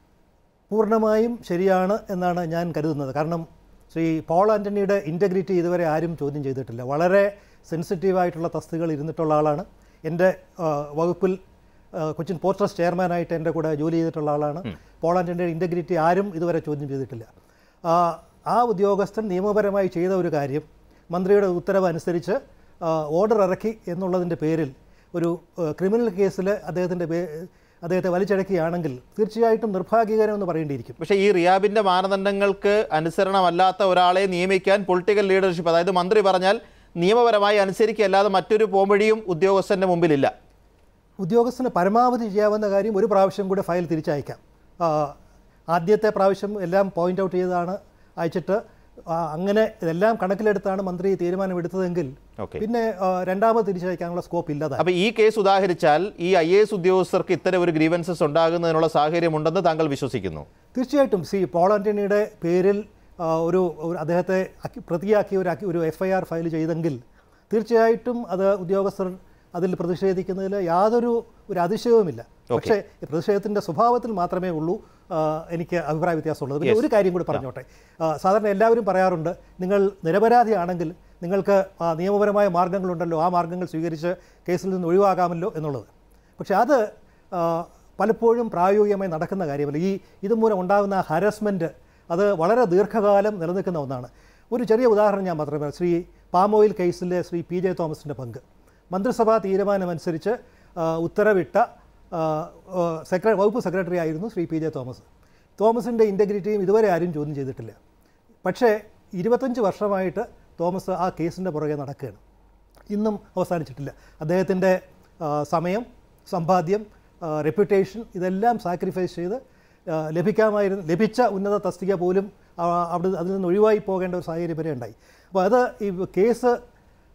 Speaker 7: പൂർണ്ണമായും ശരിയാണ് എന്നാണ് ഞാൻ കരുതുന്നത് കാരണം ശ്രീ പോൾ ആൻ്റണിയുടെ ഇൻറ്റഗ്രിറ്റി ഇതുവരെ ആരും ചോദ്യം ചെയ്തിട്ടില്ല വളരെ സെൻസിറ്റീവായിട്ടുള്ള തസ്തികൾ ഇരുന്നിട്ടുള്ള ആളാണ് എൻ്റെ ആ, വകുപ്പിൽ ആ, കൊച്ചിൻ പോസ്റ്റ് ട്രസ്റ്റ് ചെയർമാനായിട്ട് എൻ്റെ കൂടെ ജോലി ചെയ്തിട്ടുള്ള ആളാണ് പോൾ ആൻ്റണിയുടെ ഇൻറ്റഗ്രിറ്റി ആരും ഇതുവരെ ചോദ്യം ചെയ്തിട്ടില്ല ആ, ആ ഉദ്യോഗസ്ഥൻ നിയമപരമായി ചെയ്ത ഒരു കാര്യം മന്ത്രിയുടെ ഉത്തരവ് അനുസരിച്ച് ആ, ഓർഡർ ഇറക്കി എന്നുള്ളതിൻ്റെ പേരിൽ ഒരു ആ, ക്രിമിനൽ കേസിൽ അദ്ദേഹത്തിൻ്റെ പേ അദ്ദേഹത്തെ വലിച്ചടക്കുകയാണെങ്കിൽ തീർച്ചയായിട്ടും നിർഭാഗ്യകരമെന്ന് പറയേണ്ടിയിരിക്കും
Speaker 1: പക്ഷേ ഈ റിയാബിന്റെ മാനദണ്ഡങ്ങൾക്ക് അനുസരണമല്ലാത്ത ഒരാളെ നിയമിക്കാൻ പൊളിറ്റിക്കൽ ലീഡർഷിപ്പ് അതായത് മന്ത്രി പറഞ്ഞാൽ നിയമപരമായി അനുസരിക്കല്ലാതെ മറ്റൊരു പോംവഴിയും ഉദ്യോഗസ്ഥന്റെ മുമ്പിലില്ല
Speaker 7: ഉദ്യോഗസ്ഥന് പരമാവധി ചെയ്യാവുന്ന കാര്യം ഒരു പ്രാവശ്യം കൂടെ ഫയൽ തിരിച്ചയക്കാം ആ, ആദ്യത്തെ പ്രാവശ്യം എല്ലാം പോയിന്റ് ഔട്ട് ചെയ്താണ് അയച്ചിട്ട് ആ, അങ്ങനെ ഇതെല്ലാം കണക്കിലെടുത്താണ് മന്ത്രി തീരുമാനമെടുത്തതെങ്കിൽ
Speaker 1: Okay.
Speaker 7: പിന്നെ ആ, രണ്ടാമത് തിരിച്ചയക്കാനുള്ള സ്കോപ്പ് ഇല്ലാതായി
Speaker 1: അപ്പൊ ഈ കേസ് ഉദാഹരിച്ചാൽ ഈ ഐ എ എസ് ഉദ്യോഗസ്ഥർക്ക് ഇത്തരം ഒരു ഗ്രീവൻസസ് ഉണ്ടാകുന്നതിനുള്ള സാഹചര്യമുണ്ടെന്ന് താങ്കൾ വിശ്വസിക്കുന്നു
Speaker 7: തീർച്ചയായിട്ടും സി പോൾ ആൻ്റണിയുടെ പേരിൽ ആ, ഒരു ഒരു അദ്ദേഹത്തെ അക്കി- പ്രതിയാക്കി ഒരു അക്കി- ഒരു എഫ് ഐ ആർ ഫയൽ ചെയ്തെങ്കിൽ തീർച്ചയായിട്ടും അത് ഉദ്യോഗസ്ഥർ അതിൽ പ്രതിഷേധിക്കുന്നതിൽ യാതൊരു ഒരു അതിശയവുമില്ല പക്ഷേ ഈ പ്രതിഷേധത്തിൻ്റെ സ്വഭാവത്തിൽ മാത്രമേ ഉള്ളൂ ആ, എനിക്ക് അഭിപ്രായ വ്യത്യാസമുള്ളത് പിന്നെ ഒരു കാര്യം കൂടി പറഞ്ഞോട്ടെ ആ, സാധാരണ എല്ലാവരും പറയാറുണ്ട് നിങ്ങൾ നിരപരാധിയാണെങ്കിൽ നിങ്ങൾക്ക് ആ, നിയമപരമായ മാർഗങ്ങളുണ്ടല്ലോ ആ മാർഗങ്ങൾ സ്വീകരിച്ച് കേസിൽ നിന്ന് ഒഴിവാകാമല്ലോ എന്നുള്ളത് പക്ഷേ അത് ആ, പലപ്പോഴും പ്രായോഗികമായി നടക്കുന്ന കാര്യമല്ല ഈ ഇതുമൂലം ഉണ്ടാകുന്ന ഹരസ്മെൻറ്റ് അത് വളരെ ദീർഘകാലം നിലനിൽക്കുന്ന ഒന്നാണ് ഒരു ചെറിയ ഉദാഹരണം ഞാൻ മാത്രമേ പറയാം ശ്രീ പാം ഓയിൽ കേസിലെ ശ്രീ പി ജെ തോമസിൻ്റെ പങ്ക് മന്ത്രിസഭാ തീരുമാനമനുസരിച്ച് ആ, ഉത്തരവിട്ട ആ, ആ, സെക്ര വകുപ്പ് സെക്രട്ടറി ആയിരുന്നു ശ്രീ പി ജെ തോമസ് തോമസിൻ്റെ ഇൻറ്റഗ്രിറ്റിയും ഇതുവരെ ആരും ചോദ്യം ചെയ്തിട്ടില്ല പക്ഷേ ഇരുപത്തഞ്ച് വർഷമായിട്ട് തോമസ് ആ കേസിൻ്റെ പുറകെ നടക്കുകയാണ് ഇന്നും അവസാനിച്ചിട്ടില്ല അദ്ദേഹത്തിൻ്റെ ആ, സമയം സമ്പാദ്യം റെപ്യൂട്ടേഷൻ ഇതെല്ലാം സാക്രിഫൈസ് ചെയ്ത് ആ, ലഭിക്കാമായിരുന്നു ലഭിച്ച ഉന്നത തസ്തിക പോലും ആ, അവിടെ അതിൽ നിന്ന് ഒഴിവായി പോകേണ്ട ഒരു സാഹചര്യം വരെ ഉണ്ടായി അപ്പോൾ അത് ഈ കേസ്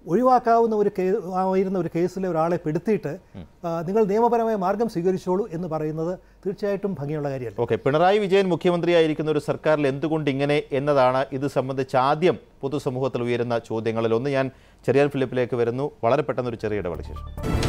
Speaker 7: ഒഴിവാക്കാവുന്ന ഒരു കേ ആയിരുന്ന ഒരു കേസിലെ ഒരാളെ പെടുത്തിയിട്ട് ആ, നിങ്ങൾ നിയമപരമായ മാർഗം സ്വീകരിച്ചോളൂ എന്ന് പറയുന്നത് തീർച്ചയായിട്ടും ഭംഗിയുള്ള കാര്യമല്ല
Speaker 1: ഓക്കെ പിണറായി വിജയൻ മുഖ്യമന്ത്രിയായിരിക്കുന്ന ഒരു സർക്കാരിൽ എന്തുകൊണ്ട് ഇങ്ങനെ എന്നതാണ് ഇത് സംബന്ധിച്ച് ആദ്യം പൊതുസമൂഹത്തിൽ ഉയരുന്ന ചോദ്യങ്ങളിൽ ഒന്ന് ഞാൻ ചെറിയാൻ ഫിലിപ്പിലേക്ക് വരുന്നു വളരെ പെട്ടെന്നൊരു ചെറിയ ഇടവേള ശേഷം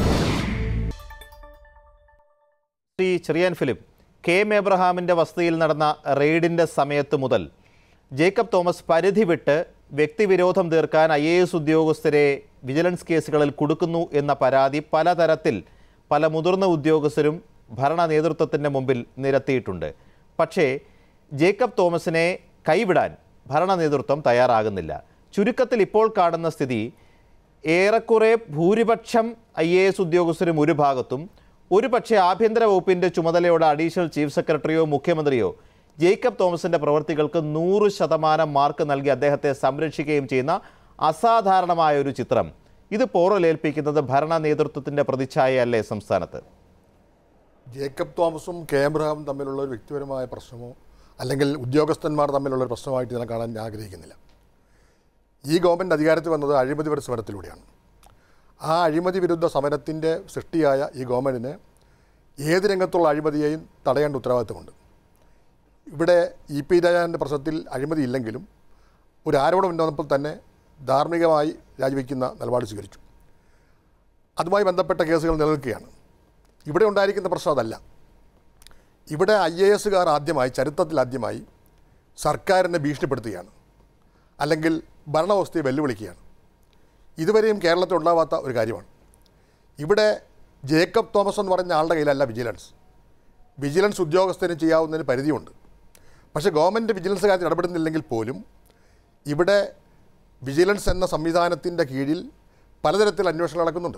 Speaker 1: Shri Cherian Philip K M എബ്രഹാമിൻ്റെ വസതിയിൽ നടന്ന റെയ്ഡിൻ്റെ സമയത്ത് മുതൽ ജേക്കബ് തോമസ് പരിധി വിട്ട് വ്യക്തിവിരോധം തീർക്കാൻ ഐ എ എസ് ഉദ്യോഗസ്ഥരെ വിജിലൻസ് കേസുകളിൽ കൊടുക്കുന്നു എന്ന പരാതി പലതരത്തിൽ പല മുതിർന്ന ഉദ്യോഗസ്ഥരും ഭരണ നേതൃത്വത്തിൻ്റെ മുമ്പിൽ നിരത്തിയിട്ടുണ്ട് പക്ഷേ ജേക്കബ് തോമസിനെ കൈവിടാൻ ഭരണ നേതൃത്വം തയ്യാറാകുന്നില്ല ചുരുക്കത്തിൽ ഇപ്പോൾ കാണുന്ന സ്ഥിതി ഏറെക്കുറെ ഭൂരിപക്ഷം ഐ എ എസ് ഉദ്യോഗസ്ഥരും ഒരു ഭാഗത്തും ഒരു പക്ഷേ ആഭ്യന്തര വകുപ്പിൻ്റെ ചുമതലയുള്ള അഡീഷണൽ ചീഫ് സെക്രട്ടറിയോ മുഖ്യമന്ത്രിയോ ജേക്കബ് തോമസിൻ്റെ പ്രവൃത്തികൾക്ക് നൂറ് ശതമാനം മാർക്ക് നൽകി അദ്ദേഹത്തെ സംരക്ഷിക്കുകയും ചെയ്യുന്ന അസാധാരണമായ ഒരു ചിത്രം ഇത് പോറലേൽപ്പിക്കുന്നത് ഭരണ നേതൃത്വത്തിൻ്റെ പ്രതിച്ഛായയല്ലേ സംസ്ഥാനത്ത്
Speaker 8: ജേക്കബ് തോമസും കെ എബ്രഹാമും തമ്മിലുള്ള ഒരു വ്യക്തിപരമായ പ്രശ്നമോ അല്ലെങ്കിൽ ഉദ്യോഗസ്ഥന്മാർ തമ്മിലുള്ള ഒരു പ്രശ്നമായിട്ട് ഞാൻ കാണാൻ ഞാൻ ആഗ്രഹിക്കുന്നില്ല ഈ ഗവൺമെൻറ് അധികാരത്തിൽ വന്നത് അഴിമതി വിരുദ്ധ സമരത്തിലൂടെയാണ് ആ അഴിമതി വിരുദ്ധ സമരത്തിൻ്റെ സൃഷ്ടിയായ ഈ ഗവൺമെൻറ്റിന് ഏത് രംഗത്തുള്ള അഴിമതിയെയും തടയേണ്ട ഉത്തരവാദിത്തമുണ്ട് ഇവിടെ ഇ പി രാജാവിൻ്റെ പ്രശ്നത്തിൽ അഴിമതി ഇല്ലെങ്കിലും ഒരു ആരോപണം ഉന്നതപ്പോൾ തന്നെ ധാർമ്മികമായി രാജിവെക്കുന്ന നിലപാട് സ്വീകരിച്ചു അതുമായി ബന്ധപ്പെട്ട കേസുകൾ നിലനിൽക്കുകയാണ് ഇവിടെ ഉണ്ടായിരിക്കുന്ന പ്രശ്നം അതല്ല ഇവിടെ ഐ എ എസുകാർ ആദ്യമായി ചരിത്രത്തിൽ ആദ്യമായി സർക്കാരിനെ ഭീഷണിപ്പെടുത്തുകയാണ് അല്ലെങ്കിൽ ഭരണവ്യവസ്ഥയെ വെല്ലുവിളിക്കുകയാണ് ഇതുവരെയും കേരളത്തിൽ ഉണ്ടാവാത്ത ഒരു കാര്യമാണ് ഇവിടെ ജേക്കബ് തോമസ് എന്ന് പറഞ്ഞ ആളുടെ കയ്യിലല്ല വിജിലൻസ് വിജിലൻസ് ഉദ്യോഗസ്ഥന് ചെയ്യാവുന്നതിന് പരിധിയുണ്ട് പക്ഷേ ഗവൺമെൻറ് വിജിലൻസ് കാര്യത്തിൽ ഇടപെടുന്നില്ലെങ്കിൽ പോലും ഇവിടെ വിജിലൻസ് എന്ന സംവിധാനത്തിൻ്റെ കീഴിൽ പലതരത്തിൽ അന്വേഷണം നടക്കുന്നുണ്ട്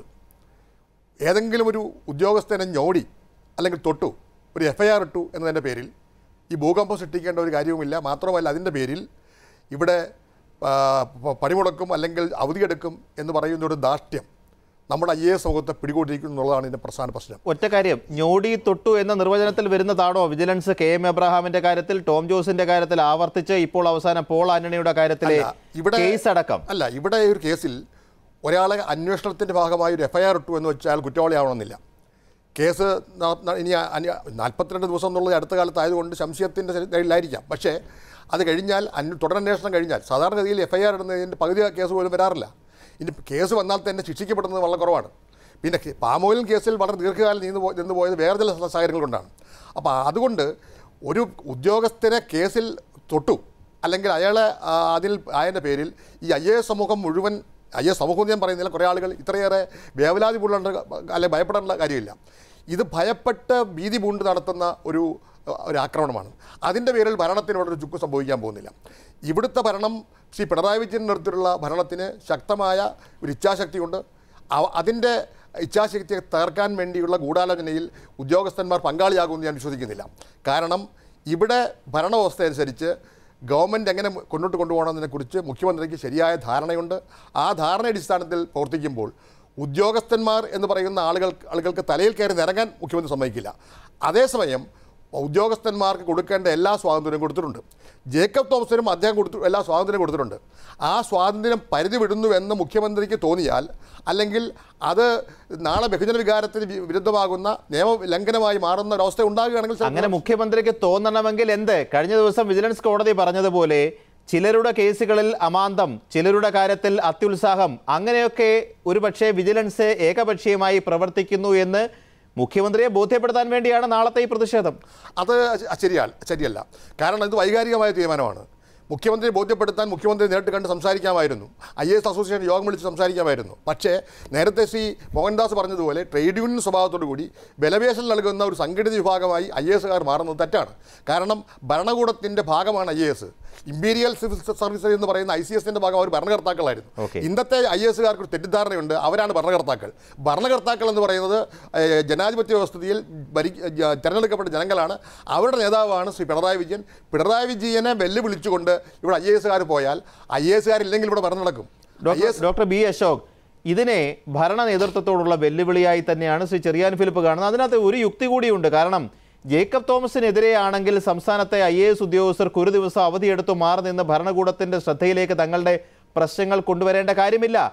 Speaker 8: ഏതെങ്കിലും ഒരു ഉദ്യോഗസ്ഥനെ ഞോടി അല്ലെങ്കിൽ തൊട്ടു ഒരു എഫ് ഐ ആർ ഇട്ടു എന്നതിൻ്റെ പേരിൽ ഈ ഭൂകമ്പം സൃഷ്ടിക്കേണ്ട ഒരു കാര്യവുമില്ല മാത്രമല്ല അതിൻ്റെ പേരിൽ ഇവിടെ ആ, പ- പണിമുടക്കും അല്ലെങ്കിൽ അവധിയെടുക്കും എന്ന് പറയുന്ന ഒരു ധാർഷ്ട്യം നമ്മുടെ ഐ എ എസ് സമൂഹത്തെ പിടികൂടിയിരിക്കുന്നു എന്നുള്ളതാണ് ഇതിൻ്റെ പ്രധാന പ്രശ്നം
Speaker 1: ഒറ്റ കാര്യം ഞോടി തൊട്ടു എന്ന നിർവചനത്തിൽ വരുന്നതാണോ വിജിലൻസ് കെ എം എബ്രഹാമിന്റെ കാര്യത്തിൽ ടോം ജോസിന്റെ കാര്യത്തിൽ ആവർത്തിച്ച് ഇപ്പോൾ അവസാനം പോൾ ആന്റണിയുടെ കാര്യത്തിലെ
Speaker 8: അല്ല, ഇവിടെ
Speaker 1: കേസ് അടക്കം
Speaker 8: അല്ല ഇവിടെ ഒരു കേസിൽ ഒരാളെ അന്വേഷണത്തിൻ്റെ ഭാഗമായി ഒരു എഫ് ഐ ആർ ഇട്ടു എന്ന് വെച്ചാൽ കുറ്റവാളിയാവണമെന്നില്ല കേസ് ന- ന- ഇനി അന്യ- നാൽപ്പത്തിരണ്ട് ദിവസം എന്നുള്ളത് അടുത്ത കാലത്തായതുകൊണ്ട് സംശയത്തിൻ്റെ നിലയിലായിരിക്കാം പക്ഷേ അത് കഴിഞ്ഞാൽ അന്വ തുടരന്വേഷണം കഴിഞ്ഞാൽ സാധാരണഗതിയിൽ എഫ് ഐ ആർ ഇടുന്നതിൻ്റെ പകുതി കേസ് പോലും വരാറില്ല ഇനി കേസ് വന്നാൽ തന്നെ ശിക്ഷിക്കപ്പെടുന്നത് വളരെ കുറവാണ് പിന്നെ കെ- പാമോയിലും കേസിൽ വളരെ ദീർഘകാലം നീന്നു പോ നിന്ന് പോയത് വേറെ ചില സാഹചര്യങ്ങൾ കൊണ്ടാണ് അപ്പോൾ അതുകൊണ്ട് ഒരു ഉദ്യോഗസ്ഥനെ കേസിൽ തൊട്ടു അല്ലെങ്കിൽ അയാളെ ആ, അതിൽ ആയതിൻ്റെ പേരിൽ ഈ ഐ എ എസ് സമൂഹം മുഴുവൻ ഐ എസ് സമൂഹം എന്ന് ഞാൻ പറയുന്നില്ല കുറേ ആളുകൾ ഇത്രയേറെ വേവലാതി പൂണ്ടേണ്ട അല്ലെങ്കിൽ ഭയപ്പെടേണ്ട കാര്യമില്ല ഇത് ഭയപ്പെട്ട് ഭീതി പൂണ്ട് നടത്തുന്ന ഒരു ഒരു ആക്രമണമാണ് അതിൻ്റെ പേരിൽ ഭരണത്തിനോട് ഒരു ചുക്ക് സംഭവിക്കാൻ പോകുന്നില്ല ഇവിടുത്തെ ഭരണം ശ്രീ പിണറായി വിജയൻ നേതൃത്വത്തിലുള്ള ഭരണത്തിന് ശക്തമായ ഒരു ഇച്ഛാശക്തിയുണ്ട് അവ- അതിൻ്റെ ഇച്ഛാശക്തിയെ തകർക്കാൻ വേണ്ടിയുള്ള ഗൂഢാലോചനയിൽ ഉദ്യോഗസ്ഥന്മാർ പങ്കാളിയാകുമെന്ന് ഞാൻ വിശ്വസിക്കുന്നില്ല കാരണം ഇവിടെ ഭരണവ്യവസ്ഥ അനുസരിച്ച് ഗവൺമെൻറ് എങ്ങനെ മുന്നോട്ട് കൊണ്ടുപോകണമെന്നതിനെക്കുറിച്ച് മുഖ്യമന്ത്രിക്ക് ശരിയായ ധാരണയുണ്ട് ആ ധാരണ അടിസ്ഥാനത്തിൽ പ്രവർത്തിക്കുമ്പോൾ ഉദ്യോഗസ്ഥന്മാർ എന്ന് പറയുന്ന ആളുകൾ ആളുകൾക്ക് തലയിൽ കയറി നിറങ്ങാൻ മുഖ്യമന്ത്രി സമ്മതിക്കില്ല അതേസമയം ഉദ്യോഗസ്ഥന്മാർക്ക് കൊടുക്കേണ്ട എല്ലാ സ്വാതന്ത്ര്യവും കൊടുത്തിട്ടുണ്ട് ജേക്കബ് തോമസിനും അദ്ദേഹം കൊടുത്തു എല്ലാ സ്വാതന്ത്ര്യം കൊടുത്തിട്ടുണ്ട് ആ സ്വാതന്ത്ര്യം പരിധി വിടുന്നു എന്ന് മുഖ്യമന്ത്രിക്ക് തോന്നിയാൽ അല്ലെങ്കിൽ അത് നാളെ ബഹുജന വികാരത്തിന് വി- വിരുദ്ധമാകുന്ന നിയമ ലംഘനമായി മാറുന്ന ഒരവസ്ഥ ഉണ്ടാകുകയാണെങ്കിൽ
Speaker 1: അങ്ങനെ മുഖ്യമന്ത്രിക്ക് തോന്നണമെങ്കിൽ എന്ത് കഴിഞ്ഞ ദിവസം വിജിലൻസ് കോടതി പറഞ്ഞതുപോലെ ചിലരുടെ കേസുകളിൽ അമാന്തം ചിലരുടെ കാര്യത്തിൽ അത്യുത്സാഹം അങ്ങനെയൊക്കെ ഒരുപക്ഷെ വിജിലൻസ് ഏകപക്ഷീയമായി പ്രവർത്തിക്കുന്നു എന്ന് മുഖ്യമന്ത്രിയെ ബോധ്യപ്പെടുത്താൻ വേണ്ടിയാണ് നാളത്തെ ഈ പ്രതിഷേധം
Speaker 8: അത് ശരിയല്ല ശരിയല്ല കാരണം ഇത് വൈകാരികമായ തീരുമാനമാണ് മുഖ്യമന്ത്രിയെ ബോധ്യപ്പെടുത്താൻ മുഖ്യമന്ത്രി നേരിട്ട് കണ്ട് സംസാരിക്കാമായിരുന്നു ഐ എസ് അസോസിയേഷൻ യോഗം വിളിച്ച് സംസാരിക്കാമായിരുന്നു പക്ഷേ നേരത്തെ ശ്രീ മോഹൻദാസ് പറഞ്ഞതുപോലെ ട്രേഡ് യൂണിയൻ സ്വഭാവത്തോടു കൂടി ബലവേശം നൽകുന്ന ഒരു സംഘടിത വിഭാഗമായി ഐ എ എസുകാർ മാറുന്നത് തെറ്റാണ് കാരണം ഭരണകൂടത്തിൻ്റെ ഭാഗമാണ് I A S imperial civil service എന്ന് പറയുന്ന ഐ സി എസിൻ്റെ ഭാഗം അവർ ഭരണകർത്താക്കളായിരുന്നു
Speaker 1: Okay.
Speaker 8: ഇന്നത്തെ ഐ എ എസുകാർക്ക് ഒരു തെറ്റിദ്ധാരണയുണ്ട് അവരാണ് ഭരണകർത്താക്കൾ ഭരണകർത്താക്കൾ എന്ന് പറയുന്നത് ഏഹ്, ജനാധിപത്യ വ്യവസ്ഥയിൽ ഭരി ജ- തെരഞ്ഞെടുക്കപ്പെട്ട ജനങ്ങളാണ് അവരുടെ നേതാവാണ് ശ്രീ പിണറായി വിജയൻ പിണറായി വിജയനെ വെല്ലുവിളിച്ചുകൊണ്ട് ഇവിടെ ഐ എ എസുകാർ പോയാൽ ഐ എ എസുകാരില്ലെങ്കിൽ ഇവിടെ ഭരണം നടക്കും I
Speaker 1: doctor
Speaker 8: S
Speaker 1: doctor B Ashok ഇതിനെ ഭരണ നേതൃത്വത്തോടുള്ള വെല്ലുവിളിയായി തന്നെയാണ് ശ്രീ ചെറിയാൻ ഫിലിപ്പ് കാണുന്നത് അതിനകത്ത് ഒരു യുക്തി കൂടിയുണ്ട് കാരണം ജേക്കബ് തോമസിനെതിരെയാണെങ്കിൽ സംസ്ഥാനത്തെ ഐ എ എസ് ഉദ്യോഗസ്ഥർക്ക് ഒരു ദിവസം അവധിയെടുത്തു മാറി നിന്ന് ഭരണകൂടത്തിന്റെ ശ്രദ്ധയിലേക്ക് തങ്ങളുടെ പ്രശ്നങ്ങൾ കൊണ്ടുവരേണ്ട കാര്യമില്ല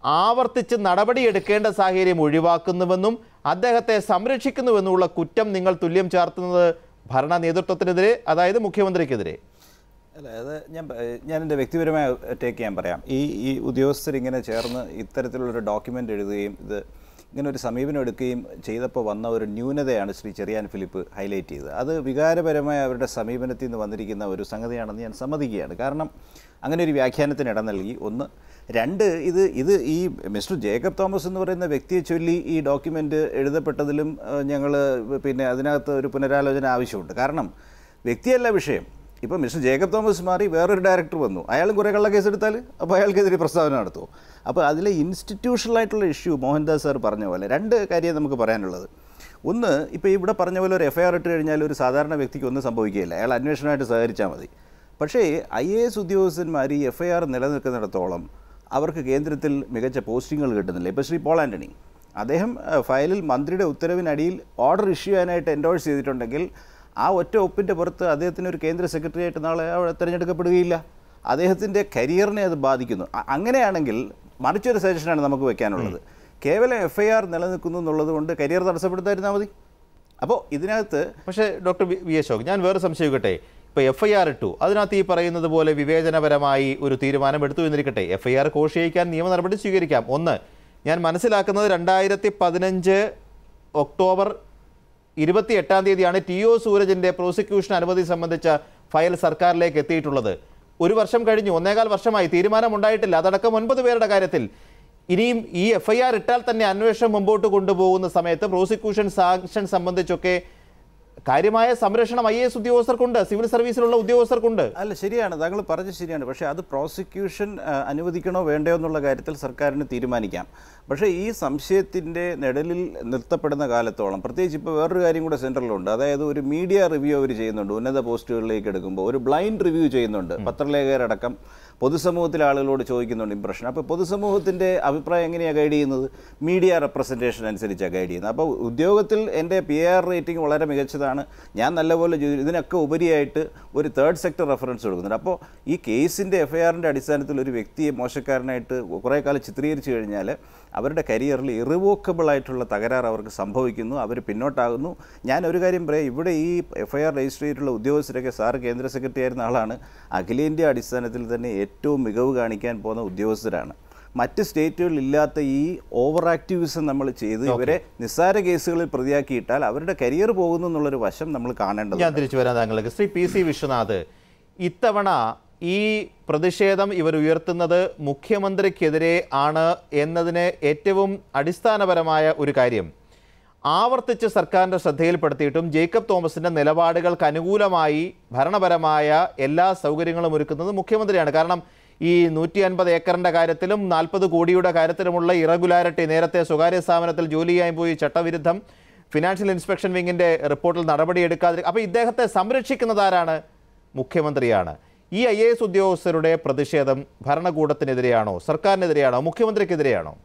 Speaker 1: ആവർത്തിച്ച് നടപടിയെടുക്കേണ്ട സാഹചര്യം ഒഴിവാക്കുന്നുവെന്നും അദ്ദേഹത്തെ സംരക്ഷിക്കുന്നുവെന്നുമുള്ള കുറ്റം നിങ്ങൾ തുല്യം ചാർത്തുന്നത് ഭരണ നേതൃത്വത്തിനെതിരെ അതായത് മുഖ്യമന്ത്രിക്കെതിരെ
Speaker 4: അല്ല അത് ഞാൻ പ- ഞാൻ എൻ്റെ വ്യക്തിപരമായ ടേക്ക് ഞാൻ പറയാം ഈ ഈ ഉദ്യോഗസ്ഥരിങ്ങനെ ചേർന്ന് ഇത്തരത്തിലുള്ളൊരു ഡോക്യുമെൻ്റ് എഴുതുകയും ഇത് ഇങ്ങനെ ഒരു സമീപനം എടുക്കുകയും ചെയ്തപ്പോൾ വന്ന ഒരു ന്യൂനതയാണ് ശ്രീ ചെറിയാൻ ഫിലിപ്പ് ഹൈലൈറ്റ് ചെയ്തത് അത് വികാരപരമായ അവരുടെ സമീപനത്തിൽ നിന്ന് വന്നിരിക്കുന്ന ഒരു സംഗതിയാണെന്ന് ഞാൻ സമ്മതിക്കുകയാണ് കാരണം അങ്ങനെ ഒരു വ്യാഖ്യാനത്തിന് ഇടം നൽകി ഒന്ന് രണ്ട് ഇത് ഇത് ഈ മിസ്റ്റർ ജേക്കബ് തോമസ് എന്ന് പറയുന്ന വ്യക്തിയെ ചൊല്ലി ഈ ഡോക്യുമെൻ്റ് എഴുതപ്പെട്ടതിലും ഞങ്ങൾ പിന്നെ അതിനകത്ത് ഒരു പുനരാലോചന ആവശ്യമുണ്ട് കാരണം വ്യക്തിയല്ല വിഷയം ഇപ്പോൾ മിസ്റ്റർ ജേക്കബ് തോമസ് മാറി വേറൊരു ഡയറക്ടർ വന്നു അയാളും കുറേ കള്ള കേസ് എടുത്താൽ അപ്പോൾ അയാൾക്കെതിരെ പ്രസ്താവന നടത്തുമോ അപ്പോൾ അതിലെ ഇൻസ്റ്റിറ്റ്യൂഷണലായിട്ടുള്ള ഇഷ്യൂ മോഹൻദാസ് സാർ പറഞ്ഞ പോലെ രണ്ട് കാര്യം നമുക്ക് പറയാനുള്ളത് ഒന്ന് ഇപ്പോൾ ഇവിടെ പറഞ്ഞ പോലെ ഒരു എഫ് ഐ ആർ ഇട്ട് കഴിഞ്ഞാൽ ഒരു സാധാരണ വ്യക്തിക്ക് ഒന്നും സംഭവിക്കുകയില്ല അയാൾ അന്വേഷണമായിട്ട് സഹകരിച്ചാൽ മതി പക്ഷേ ഐ എ എസ് ഉദ്യോഗസ്ഥന്മാർ ഈ എഫ് ഐ ആർ നിലനിൽക്കുന്നിടത്തോളം അവർക്ക് കേന്ദ്രത്തിൽ മികച്ച പോസ്റ്റിങ്ങുകൾ കിട്ടുന്നില്ല ഇപ്പോൾ ശ്രീ പോൾ ആൻ്റണി അദ്ദേഹം അഹ്, ഫയലിൽ മന്ത്രിയുടെ ഉത്തരവിനടിയിൽ ഓർഡർ ഇഷ്യൂ ചെയ്യാനായിട്ട് എൻഡോഴ്സ് ചെയ്തിട്ടുണ്ടെങ്കിൽ ആ ഒറ്റ ഒപ്പിൻ്റെ പുറത്ത് അദ്ദേഹത്തിന് ഒരു കേന്ദ്ര സെക്രട്ടറി ആയിട്ട് നാളെ അവിടെ തിരഞ്ഞെടുക്കപ്പെടുകയില്ല അദ്ദേഹത്തിൻ്റെ കരിയറിനെ അത് ബാധിക്കുന്നു അ- അങ്ങനെയാണെങ്കിൽ മറിച്ചൊരു സജഷനാണ് നമുക്ക് വെക്കാനുള്ളത് കേവലം എഫ് ഐ ആർ നിലനിൽക്കുന്നു എന്നുള്ളത് കൊണ്ട് കരിയർ തടസ്സപ്പെടുത്തായിരുന്നാൽ മതി അപ്പോൾ ഇതിനകത്ത്
Speaker 1: പക്ഷേ ഡോക്ടർ വി- വി അശോക് ഞാൻ വേറെ സംശയിക്കട്ടെ ഇപ്പോൾ എഫ് ഐ ആർ ഇട്ടു അതിനകത്ത് ഈ പറയുന്നത് പോലെ വിവേചനപരമായി ഒരു തീരുമാനം എടുത്തു എന്നിരിക്കട്ടെ എഫ് ഐ ആർ കോഷിയിക്കാൻ നിയമ നടപടി സ്വീകരിക്കാം ഒന്ന് ഞാൻ മനസ്സിലാക്കുന്നത് രണ്ടായിരത്തി പതിനഞ്ച് ഒക്ടോബർ ഇരുപത്തി എട്ടാം തീയതിയാണ് ടി ഒ സൂരജിൻ്റെ പ്രോസിക്യൂഷൻ അനുമതി സംബന്ധിച്ച ഫയൽ സർക്കാരിലേക്ക് എത്തിയിട്ടുള്ളത് ഒരു വർഷം കഴിഞ്ഞു ഒന്നേകാൽ വർഷമായി തീരുമാനം ഉണ്ടായിട്ടില്ല അതടക്കം ഒൻപത് പേരുടെ കാര്യത്തിൽ ഇനിയും ഈ എഫ് ഐ ആർ ഇട്ടാൽ തന്നെ അന്വേഷണം മുമ്പോട്ട് കൊണ്ടുപോകുന്ന സമയത്ത് പ്രോസിക്യൂഷൻ സാങ്ഷൻ സംബന്ധിച്ചൊക്കെ കാര്യമായ സംരക്ഷണം ഐ എസ് ഉദ്യോഗസ്ഥർക്കുണ്ട് സിവിൽ സർവീസിലുള്ള ഉദ്യോഗസ്ഥർക്കുണ്ട്
Speaker 4: അല്ല ശരിയാണ് താങ്കൾ പറഞ്ഞത് ശരിയാണ് പക്ഷേ അത് പ്രോസിക്യൂഷൻ ആ, അനുവദിക്കണോ വേണ്ടയോ എന്നുള്ള കാര്യത്തിൽ സർക്കാരിന് തീരുമാനിക്കാം പക്ഷേ ഈ സംശയത്തിൻ്റെ നിഴലിൽ നിർത്തപ്പെടുന്ന കാലത്തോളം പ്രത്യേകിച്ച് ഇപ്പോൾ വേറൊരു കാര്യം കൂടെ സെൻട്രലുണ്ട് അതായത് ഒരു മീഡിയ റിവ്യൂ അവർ ചെയ്യുന്നുണ്ട് ഉന്നത പോസ്റ്റുകളിലേക്ക് എടുക്കുമ്പോൾ ഒരു ബ്ലൈൻഡ് റിവ്യൂ ചെയ്യുന്നുണ്ട് പത്രലേഖകരടക്കം പൊതുസമൂഹത്തിലെ ആളുകളോട് ചോദിക്കുന്നുണ്ട് ഇംപ്രഷൻ അപ്പോൾ പൊതുസമൂഹത്തിൻ്റെ അഭിപ്രായം എങ്ങനെയാണ് ഗൈഡ് ചെയ്യുന്നത് മീഡിയ റെപ്രസെൻറ്റേഷൻ അനുസരിച്ചാണ് ഗൈഡ് ചെയ്യുന്നത് അപ്പോൾ ഉദ്യോഗത്തിൽ എൻ്റെ പി ആർ റേറ്റിംഗ് വളരെ മികച്ചതാണ് ഞാൻ നല്ലപോലെ ചെയ്തു ഇതിനൊക്കെ ഉപരിയായിട്ട് ഒരു തേർഡ് സെക്ടർ റെഫറൻസ് കൊടുക്കുന്നുണ്ട് അപ്പോൾ ഈ കേസിൻ്റെ എഫ് ഐ ആറിൻ്റെ അടിസ്ഥാനത്തിൽ ഒരു വ്യക്തിയെ മോശക്കാരനായിട്ട് കുറേ കാലം ചിത്രീകരിച്ചു കഴിഞ്ഞാൽ അവരുടെ കരിയറിൽ ഇറിവോക്കബിൾ ആയിട്ടുള്ള തകരാർ അവർക്ക് സംഭവിക്കുന്നു അവർ പിന്നോട്ടാകുന്നു ഞാൻ ഒരു കാര്യം പറയാം ഇവിടെ ഈ എഫ് ഐ ആർ രജിസ്റ്റർ ചെയ്തിട്ടുള്ള ഉദ്യോഗസ്ഥരൊക്കെ സാർ കേന്ദ്ര സെക്രട്ടറി ആയിരുന്ന ആളാണ് അഖിലേന്ത്യാ അടിസ്ഥാനത്തിൽ തന്നെ ഏറ്റവും മികവ് കാണിക്കാൻ പോകുന്ന ഉദ്യോഗസ്ഥരാണ് മറ്റ് സ്റ്റേറ്റുകളിൽ ഇല്ലാത്ത ഈ ഓവർ ആക്ടിവിസം നമ്മൾ ചെയ്ത് ഇവരെ നിസ്സാര കേസുകളിൽ പ്രതിയാക്കിയിട്ടാൽ അവരുടെ കരിയർ പോകുന്നു എന്നുള്ളൊരു വശം നമ്മൾ
Speaker 1: ഞാൻ
Speaker 4: കാണേണ്ടതുണ്ട്
Speaker 1: തിരിച്ചു വരാൻ താങ്കൾക്ക് ശ്രീ പി സി വിശ്വനാഥ് ഇത്തവണ ഈ പ്രതിഷേധം ഇവർ ഉയർത്തുന്നത് മുഖ്യമന്ത്രിക്കെതിരെ ആണ് എന്നതിന് ഏറ്റവും അടിസ്ഥാനപരമായ ഒരു കാര്യം ആവർത്തിച്ച് സർക്കാരിൻ്റെ ശ്രദ്ധയിൽപ്പെടുത്തിയിട്ടും ജേക്കബ് തോമസിൻ്റെ നിലപാടുകൾക്ക് അനുകൂലമായി ഭരണപരമായ എല്ലാ സൗകര്യങ്ങളും ഒരുക്കുന്നത് മുഖ്യമന്ത്രിയാണ് കാരണം ഈ നൂറ്റി അൻപത് ഏക്കറിൻ്റെ കാര്യത്തിലും നാൽപ്പത് കോടിയുടെ കാര്യത്തിലുമുള്ള ഇറഗുലാരിറ്റി നേരത്തെ സ്വകാര്യ സ്ഥാപനത്തിൽ ജോലി ചെയ്യാൻ പോയി ചട്ടവിരുദ്ധം ഫിനാൻഷ്യൽ ഇൻസ്പെക്ഷൻ വിങ്ങിൻ്റെ റിപ്പോർട്ടിൽ നടപടിയെടുക്കാതെ അപ്പോൾ ഇദ്ദേഹത്തെ സംരക്ഷിക്കുന്നത് ആരാണ് മുഖ്യമന്ത്രിയാണ് ഈ ഐ എ എസ് ഉദ്യോഗസ്ഥരുടെ പ്രതിഷേധം ഭരണകൂടത്തിനെതിരെയാണോ സർക്കാരിനെതിരെയാണോ മുഖ്യമന്ത്രിക്കെതിരെയാണോ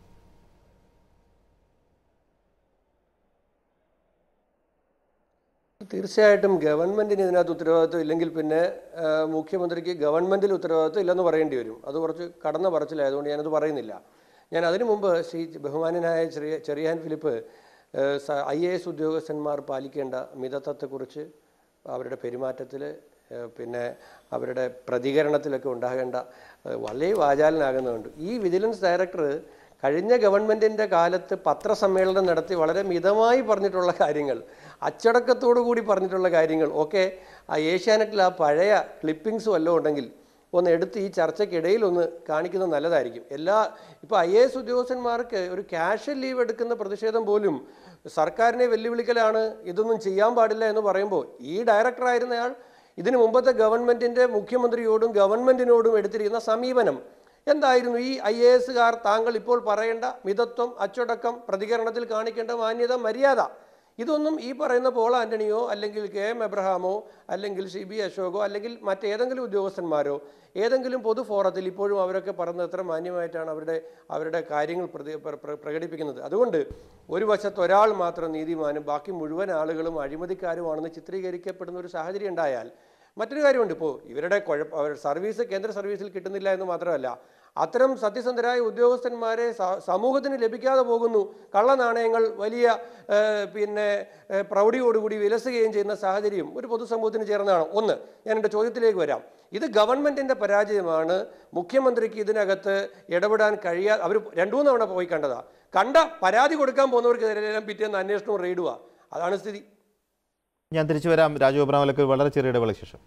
Speaker 6: തീർച്ചയായിട്ടും ഗവൺമെൻറ്റിന് ഇതിനകത്ത് ഉത്തരവാദിത്വം ഇല്ലെങ്കിൽ പിന്നെ ആ, മുഖ്യമന്ത്രിക്ക് ഗവൺമെൻറ്റിൽ ഉത്തരവാദിത്വം ഇല്ലെന്ന് പറയേണ്ടി വരും അത് കുറച്ച് കടന്ന പറച്ചിലായതുകൊണ്ട് ഞാനത് പറയുന്നില്ല ഞാൻ അതിനു മുമ്പ് ശ്രീ ബഹുമാനനായ ചെറിയ Cherian Philip I A S ഉദ്യോഗസ്ഥന്മാർ പാലിക്കേണ്ട മിതത്വത്തെക്കുറിച്ച് അവരുടെ പെരുമാറ്റത്തിൽ പിന്നെ അവരുടെ പ്രതികരണത്തിലൊക്കെ ഉണ്ടാകേണ്ട ആ, വളരെ വാചാലനാകുന്നുണ്ട് ഈ വിജിലൻസ് ഡയറക്ടർ കഴിഞ്ഞ ഗവൺമെൻറ്റിൻ്റെ കാലത്ത് പത്രസമ്മേളനം നടത്തി വളരെ മിതമായി പറഞ്ഞിട്ടുള്ള കാര്യങ്ങൾ അച്ചടക്കത്തോടു കൂടി പറഞ്ഞിട്ടുള്ള കാര്യങ്ങൾ ഒക്കെ ആ ഏഷ്യാനെറ്റിൽ ആ പഴയ ക്ലിപ്പിങ്സ് വല്ലതും ഉണ്ടെങ്കിൽ ഒന്ന് എടുത്ത് ഈ ചർച്ചയ്ക്കിടയിൽ ഒന്ന് കാണിക്കുന്നത് നല്ലതായിരിക്കും എല്ലാ ഇപ്പോൾ ഐ എ എസ് ഉദ്യോഗസ്ഥന്മാർക്ക് ഒരു ക്യാഷ് ലീവ് എടുക്കുന്ന പ്രതിഷേധം പോലും സർക്കാരിനെ വെല്ലുവിളിക്കലാണ് ഇതൊന്നും ചെയ്യാൻ പാടില്ല എന്ന് പറയുമ്പോൾ ഈ ഡയറക്ടറായിരുന്നയാൾ ഇതിനു മുമ്പത്തെ ഗവൺമെൻറ്റിൻ്റെ മുഖ്യമന്ത്രിയോടും ഗവൺമെൻറ്റിനോടും എടുത്തിരിക്കുന്ന സമീപനം എന്തായിരുന്നു ഈ ഐ എ എസുകാർ താങ്കൾ ഇപ്പോൾ പറയേണ്ട മിതത്വം അച്ചടക്കം പ്രതികരണത്തിൽ കാണിക്കേണ്ട മാന്യത മര്യാദ ഇതൊന്നും ഈ പറയുന്ന പോൾ ആന്റണിയോ അല്ലെങ്കിൽ കെ എം എബ്രഹാമോ അല്ലെങ്കിൽ സി ബി അശോകോ അല്ലെങ്കിൽ മറ്റേതെങ്കിലും ഉദ്യോഗസ്ഥന്മാരോ ഏതെങ്കിലും പൊതു ഫോറത്തിൽ ഇപ്പോഴും അവരൊക്കെ പറയുന്നത് എത്ര മാന്യമായിട്ടാണ് അവരുടെ അവരുടെ കാര്യങ്ങൾ പ്രതി പ്ര- പ്ര- പ്രകടിപ്പിക്കുന്നത് അതുകൊണ്ട് ഒരു വശത്ത് ഒരാൾ മാത്രം നീതിമാനും ബാക്കി മുഴുവൻ ആളുകളും അഴിമതിക്കാരുമാണെന്ന് ചിത്രീകരിക്കപ്പെടുന്ന ഒരു സാഹചര്യം ഉണ്ടായാൽ മറ്റൊരു കാര്യമുണ്ട് ഇപ്പോൾ ഇവരുടെ കുഴപ്പ അവർ സർവീസ് കേന്ദ്ര സർവീസിൽ കിട്ടുന്നില്ല എന്ന് മാത്രമല്ല അത്തരം സത്യസന്ധരായ ഉദ്യോഗസ്ഥന്മാരെ സ- സമൂഹത്തിന് ലഭിക്കാതെ പോകുന്നു കള്ളനാണയങ്ങൾ വലിയ ഏഹ്, പിന്നെ ഏഹ്, പ്രൗഢിയോടുകൂടി വിലസുകയും ചെയ്യുന്ന സാഹചര്യം ഒരു പൊതുസമൂഹത്തിന് ചേർന്നതാണ് ഒന്ന് ഞാൻ എൻ്റെ ചോദ്യത്തിലേക്ക് വരാം ഇത് ഗവൺമെന്റിന്റെ പരാജയമാണ് മുഖ്യമന്ത്രിക്ക് ഇതിനകത്ത് ഇടപെടാൻ കഴിയാ അവർ രണ്ടു മൂന്ന് തവണ പോയി കണ്ടതാ കണ്ട പരാതി കൊടുക്കാൻ പോകുന്നവർക്കെതിരെ പിറ്റേന്ന് അന്വേഷണവും റെയ്ഡുക അതാണ് സ്ഥിതി
Speaker 1: ഞാൻ തിരിച്ചു വരാം രാജു അബ്രാമലക്ക് വളരെ ചെറിയ ഇടവേളയ്ക്ക് ശേഷം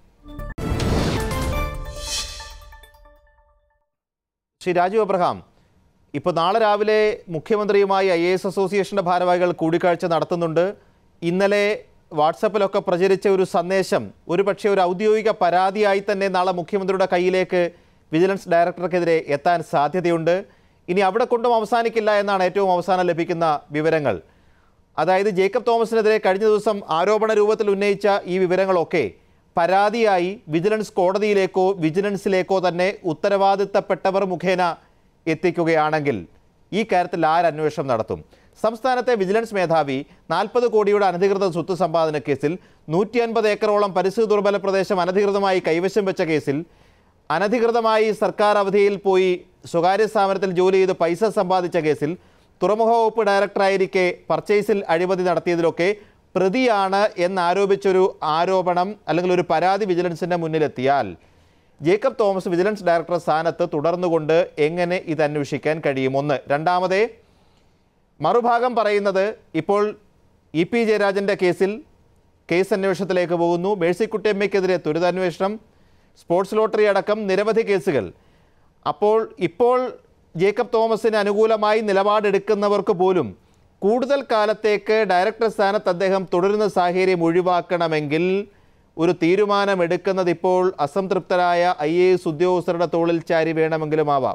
Speaker 1: ശ്രീ രാജു അബ്രഹാം ഇപ്പോൾ നാളെ രാവിലെ മുഖ്യമന്ത്രിയുമായി ഐ എ എസ് അസോസിയേഷൻ്റെ ഭാരവാഹികൾ കൂടിക്കാഴ്ച നടത്തുന്നുണ്ട് ഇന്നലെ വാട്സപ്പിലൊക്കെ പ്രചരിച്ച ഒരു സന്ദേശം ഒരു പക്ഷേ ഒരു ഔദ്യോഗിക പരാതിയായി തന്നെ നാളെ മുഖ്യമന്ത്രിയുടെ കയ്യിലേക്ക് വിജിലൻസ് ഡയറക്ടർക്കെതിരെ എത്താൻ സാധ്യതയുണ്ട് ഇനി അവിടെ കൊണ്ടും അവസാനിക്കില്ല എന്നാണ് ഏറ്റവും അവസാനം ലഭിക്കുന്ന വിവരങ്ങൾ അതായത് ജേക്കബ് തോമസിനെതിരെ കഴിഞ്ഞ ദിവസം ആരോപണ രൂപത്തിൽ ഉന്നയിച്ച ഈ വിവരങ്ങളൊക്കെ പരാതിയായി വിജിലൻസ് കോടതിയിലേക്കോ വിജിലൻസിലേക്കോ തന്നെ ഉത്തരവാദിത്തപ്പെട്ടവർ മുഖേന എത്തിക്കുകയാണെങ്കിൽ ഈ കാര്യത്തിൽ ആരന്വേഷണം നടത്തും സംസ്ഥാനത്തെ വിജിലൻസ് മേധാവി നാൽപ്പത് കോടിയുടെ അനധികൃത സ്വത്ത് സമ്പാദന കേസിൽ നൂറ്റി അൻപത് ഏക്കറോളം പരിസ്ഥിതി ദുർബല പ്രദേശം അനധികൃതമായി കൈവശം വെച്ച കേസിൽ അനധികൃതമായി സർക്കാർ അവധിയിൽ പോയി സ്വകാര്യ സ്ഥാപനത്തിൽ ജോലി ചെയ്ത് പൈസ സമ്പാദിച്ച കേസിൽ തുറമുഖ വകുപ്പ് ഡയറക്ടറായിരിക്കെ പർച്ചേസിൽ അഴിമതി നടത്തിയതിലൊക്കെ പ്രതിയാണ് എന്നാരോപിച്ചൊരു ആരോപണം അല്ലെങ്കിൽ ഒരു പരാതി വിജിലൻസിൻ്റെ മുന്നിലെത്തിയാൽ ജേക്കബ് തോമസ് വിജിലൻസ് ഡയറക്ടർ സ്ഥാനത്ത് തുടർന്നുകൊണ്ട് എങ്ങനെ ഇത് അന്വേഷിക്കാൻ കഴിയും ഒന്ന് രണ്ടാമതേ മറുഭാഗം പറയുന്നത് ഇപ്പോൾ ഇ പി ജയരാജൻ്റെ കേസിൽ കേസ് അന്വേഷണത്തിലേക്ക് പോകുന്നു മേഴ്സിക്കുട്ടിയമ്മയ്ക്കെതിരെ ദുരിതാന്വേഷണം സ്പോർട്സ് ലോട്ടറി അടക്കം നിരവധി കേസുകൾ അപ്പോൾ ഇപ്പോൾ ജേക്കബ് തോമസിന് അനുകൂലമായി നിലപാടെടുക്കുന്നവർക്ക് പോലും കൂടുതൽ കാലത്തേക്ക് ഡയറക്ടർ സ്ഥാനത്ത് അദ്ദേഹം തുടരുന്ന സാഹചര്യം ഒഴിവാക്കണമെങ്കിൽ ഒരു തീരുമാനമെടുക്കുന്നത് ഇപ്പോൾ അസംതൃപ്തരായ ഐ എ എസ് ഉദ്യോഗസ്ഥരുടെ തോളിൽ ചാരി വേണമെങ്കിലും ആവാം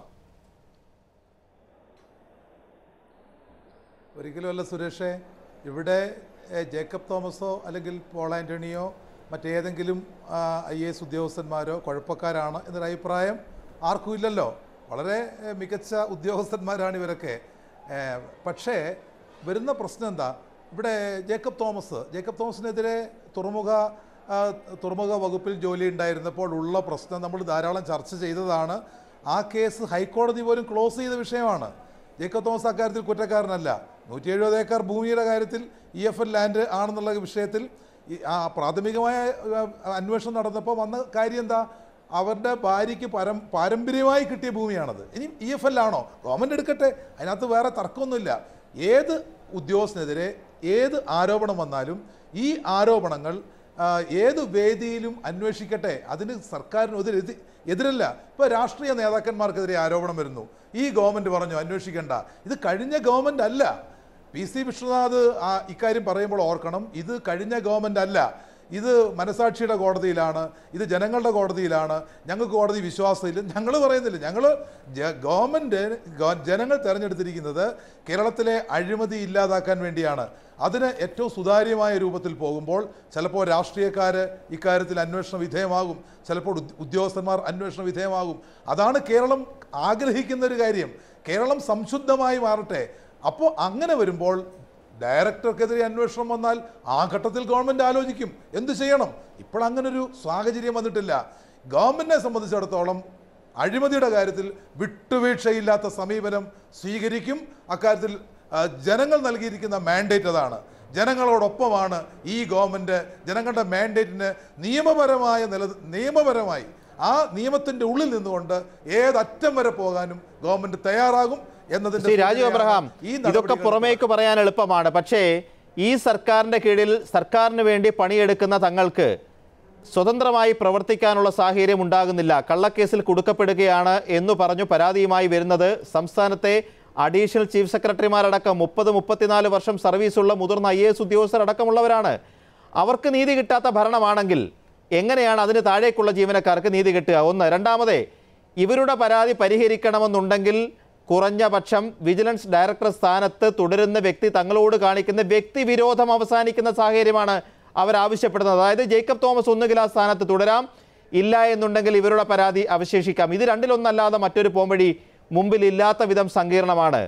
Speaker 5: ഒരിക്കലുമല്ല സുരേഷേ ഇവിടെ ഏ, ജേക്കബ് തോമസോ അല്ലെങ്കിൽ പോൾ ആൻ്റണിയോ മറ്റേതെങ്കിലും ഐ എ എസ് ഉദ്യോഗസ്ഥന്മാരോ കുഴപ്പക്കാരാണ് എന്നൊരു അഭിപ്രായം ആർക്കും ഇല്ലല്ലോ വളരെ ഏ, മികച്ച ഉദ്യോഗസ്ഥന്മാരാണ് ഇവരൊക്കെ ഏ, പക്ഷേ വരുന്ന പ്രശ്നം എന്താ ഇവിടെ ജേക്കബ് തോമസ് ജേക്കബ് തോമസിനെതിരെ തുറമുഖ ആ, തുറമുഖ വകുപ്പിൽ ജോലി ഉണ്ടായിരുന്നപ്പോൾ ഉള്ള പ്രശ്നം നമ്മൾ ധാരാളം ചർച്ച ചെയ്തതാണ് ആ കേസ് ഹൈക്കോടതി പോലും ക്ലോസ് ചെയ്ത വിഷയമാണ് ജേക്കബ് തോമസ് അക്കാര്യത്തിൽ കുറ്റക്കാരനല്ല നൂറ്റി എഴുപത് ഏക്കർ ഭൂമിയുടെ കാര്യത്തിൽ ഇ എഫ് എൽ ലാൻഡ് ആണെന്നുള്ള വിഷയത്തിൽ ഈ ആ പ്രാഥമികമായ ആ, അന്വേഷണം നടന്നപ്പോൾ വന്ന കാര്യം എന്താ അവരുടെ ഭാര്യയ്ക്ക് പരം പാരമ്പര്യമായി കിട്ടിയ ഭൂമിയാണത് ഇനി ഇ എഫ് എൽ ആണോ ഗവൺമെൻറ് എടുക്കട്ടെ അതിനകത്ത് വേറെ തർക്കമൊന്നുമില്ല ഏത് ഉദ്യോഗസ്ഥനെതിരെ ഏത് ആരോപണം വന്നാലും ഈ ആരോപണങ്ങൾ ആ, ഏത് വേദിയിലും അന്വേഷിക്കട്ടെ അതിന് സർക്കാരിന് ഒരു എതി എതിരല്ല ഇപ്പോൾ രാഷ്ട്രീയ നേതാക്കന്മാർക്കെതിരെ ആരോപണം വരുന്നു ഈ ഗവൺമെൻറ് പറഞ്ഞു അന്വേഷിക്കേണ്ട ഇത് കഴിഞ്ഞ ഗവൺമെൻറ് അല്ല പി സി വിശ്വനാഥ് ആ ഇക്കാര്യം പറയുമ്പോൾ ഓർക്കണം ഇത് കഴിഞ്ഞ ഗവൺമെൻറ് അല്ല ഇത് മനസാക്ഷിയുടെ കോടതിയിലാണ് ഇത് ജനങ്ങളുടെ കോടതിയിലാണ് ഞങ്ങൾക്ക് കോടതി വിശ്വാസമില്ല ഞങ്ങൾ പറയുന്നില്ല ഞങ്ങൾ ഗവൺമെൻറ് ജനങ്ങൾ തിരഞ്ഞെടുത്തിരിക്കുന്നത് കേരളത്തിലെ അഴിമതി ഇല്ലാതാക്കാൻ വേണ്ടിയാണ് അതിന് ഏറ്റവും സുതാര്യമായ രൂപത്തിൽ പോകുമ്പോൾ ചിലപ്പോൾ രാഷ്ട്രീയക്കാർ ഇക്കാര്യത്തിൽ അന്വേഷണ വിധേയമാകും ചിലപ്പോൾ ഉദ്യ- ഉദ്യോഗസ്ഥന്മാർ അന്വേഷണ വിധേയമാകും അതാണ് കേരളം ആഗ്രഹിക്കുന്ന ഒരു കാര്യം കേരളം സംശുദ്ധമായി മാറട്ടെ അപ്പോൾ അങ്ങനെ വരുമ്പോൾ ഡയറക്ടർക്കെതിരെ അന്വേഷണം വന്നാൽ ആ ഘട്ടത്തിൽ ഗവൺമെൻറ് ആലോചിക്കും എന്ത് ചെയ്യണം ഇപ്പോൾ അങ്ങനെ ഒരു സാഹചര്യം വന്നിട്ടില്ല ഗവൺമെൻറ്റിനെ സംബന്ധിച്ചിടത്തോളം അഴിമതിയുടെ കാര്യത്തിൽ വിട്ടുവീഴ്ചയില്ലാത്ത സമീപനം സ്വീകരിക്കും അക്കാര്യത്തിൽ ആ, ജനങ്ങൾ നൽകിയിരിക്കുന്ന മാൻഡേറ്റ് അതാണ് ജനങ്ങളോടൊപ്പമാണ് ഈ ഗവൺമെൻറ് ജനങ്ങളുടെ മാൻഡേറ്റിന് നിയമപരമായ നില നിയമപരമായി ആ നിയമത്തിൻ്റെ ഉള്ളിൽ നിന്നുകൊണ്ട് ഏതറ്റം വരെ പോകാനും ഗവൺമെൻറ് തയ്യാറാകും എന്നതിന്റെ
Speaker 1: ശ്രീ രാജു
Speaker 5: സൂചനയാണ്
Speaker 1: അബ്രഹാം
Speaker 5: ഈ
Speaker 1: ഇതൊക്കെ
Speaker 5: നടപടികൾ
Speaker 1: പുറമേക്ക് പറയാൻ എളുപ്പമാണ് പക്ഷേ ഈ സർക്കാരിന്റെ കീഴിൽ സർക്കാരിന് വേണ്ടി പണിയെടുക്കുന്ന തങ്ങൾക്ക് സ്വതന്ത്രമായി പ്രവർത്തിക്കാനുള്ള സാഹചര്യം ഉണ്ടാകുന്നില്ല കള്ളക്കേസിൽ കുടുക്കപ്പെടുകയാണ് എന്ന് പറഞ്ഞു പരാതിയുമായി വരുന്നത് സംസ്ഥാനത്തെ അഡീഷണൽ ചീഫ് സെക്രട്ടറിമാരടക്കം മുപ്പത് മുപ്പത്തിനാല് വർഷം സർവീസുള്ള മുതിർന്ന ഐ എ എസ് ഉദ്യോഗസ്ഥരടക്കമുള്ളവരാണ് അവർക്ക് നീതി കിട്ടാത്ത ഭരണമാണെങ്കിൽ എങ്ങനെയാണ് അതിന് താഴേക്കുള്ള ജീവനക്കാർക്ക് നീതി കിട്ടുക ഒന്ന് രണ്ടാമതേ ഇവരുടെ പരാതി പരിഹരിക്കണമെന്നുണ്ടെങ്കിൽ കുറഞ്ഞ പക്ഷം വിജിലൻസ് ഡയറക്ടർ സ്ഥാനത്ത് തുടരുന്ന വ്യക്തി തങ്ങളോട് കാണിക്കുന്ന വ്യക്തിവിരോധം അവസാനിക്കുന്ന സാഹചര്യമാണ് അവർ ആവശ്യപ്പെടുന്നത് അതായത് ജേക്കബ് തോമസ് ഒന്നുകിൽ ആ സ്ഥാനത്ത് തുടരാം ഇല്ല എന്നുണ്ടെങ്കിൽ ഇവരുടെ പരാതി അവശേഷിക്കാം ഇത് രണ്ടിലൊന്നല്ലാതെ മറ്റൊരു പോംവഴി മുമ്പിൽ ഇല്ലാത്ത വിധം സങ്കീർണമാണ്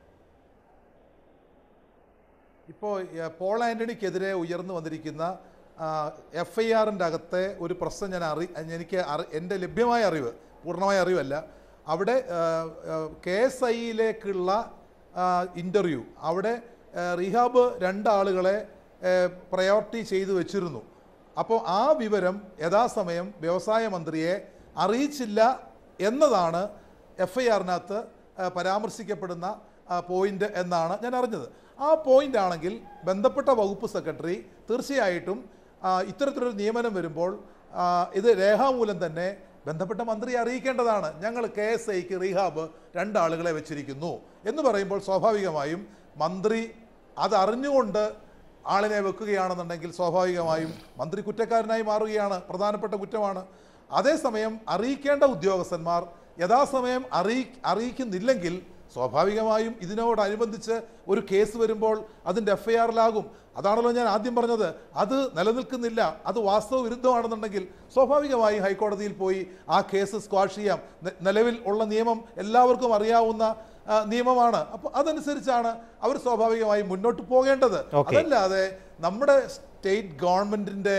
Speaker 5: ഇപ്പോൾ ഏഹ്, പോൾ ആന്റണിക്കെതിരെ ഉയർന്നു വന്നിരിക്കുന്ന എഫ് ഐ ആറിൻ്റെ അകത്തെ ഒരു പ്രശ്നം ഞാൻ അറി എനിക്ക് അറി എൻ്റെ ലഭ്യമായ അറിവ് പൂർണ്ണമായ അറിവല്ല അവിടെ കെ എസ് ഐയിലേക്കുള്ള ഇൻ്റർവ്യൂ അവിടെ ആ, റിഹാബ് രണ്ടാളുകളെ പ്രയോറിറ്റി ചെയ്തു വെച്ചിരുന്നു അപ്പോൾ ആ വിവരം യഥാസമയം വ്യവസായ മന്ത്രിയെ അറിയിച്ചില്ല എന്നതാണ് എഫ് ഐ ആറിനകത്ത് പരാമർശിക്കപ്പെടുന്ന പോയിന്റ് എന്നാണ് ഞാൻ അറിഞ്ഞത് ആ പോയിന്റ് ആണെങ്കിൽ ബന്ധപ്പെട്ട വകുപ്പ് സെക്രട്ടറി തീർച്ചയായിട്ടും ആ, ഇത്തരത്തിലൊരു നിയമനം വരുമ്പോൾ ആ, ഇത് രേഖാമൂലം തന്നെ ബന്ധപ്പെട്ട മന്ത്രിയെ അറിയിക്കേണ്ടതാണ് ഞങ്ങൾ കെ എസ് ഐക്ക് റീഹാബ് രണ്ടാളുകളെ വെച്ചിരിക്കുന്നു എന്ന് പറയുമ്പോൾ സ്വാഭാവികമായും മന്ത്രി അത് അറിഞ്ഞുകൊണ്ട് ആളിനെ വെക്കുകയാണെന്നുണ്ടെങ്കിൽ സ്വാഭാവികമായും മന്ത്രി കുറ്റക്കാരനായി മാറുകയാണ് പ്രധാനപ്പെട്ട കുറ്റമാണ് അതേസമയം അറിയിക്കേണ്ട ഉദ്യോഗസ്ഥന്മാർ യഥാസമയം അറിയി അറിയിക്കുന്നില്ലെങ്കിൽ സ്വാഭാവികമായും ഇതിനോടനുബന്ധിച്ച് ഒരു കേസ് വരുമ്പോൾ അതിൻ്റെ എഫ് ഐ ആറിലാകും അതാണല്ലോ ഞാൻ ആദ്യം പറഞ്ഞത് അത് നിലനിൽക്കുന്നില്ല അത് വാസ്തവ വിരുദ്ധമാണെന്നുണ്ടെങ്കിൽ സ്വാഭാവികമായും ഹൈക്കോടതിയിൽ പോയി ആ കേസ് സ്ക്വാഷ് ചെയ്യാം നി- നിലവിൽ ഉള്ള നിയമം എല്ലാവർക്കും അറിയാവുന്ന ആ, നിയമമാണ് അപ്പോൾ അതനുസരിച്ചാണ് അവർ സ്വാഭാവികമായും മുന്നോട്ട് പോകേണ്ടത്
Speaker 1: Okay.
Speaker 5: അതല്ലാതെ നമ്മുടെ സ്റ്റേറ്റ് ഗവൺമെന്റിന്റെ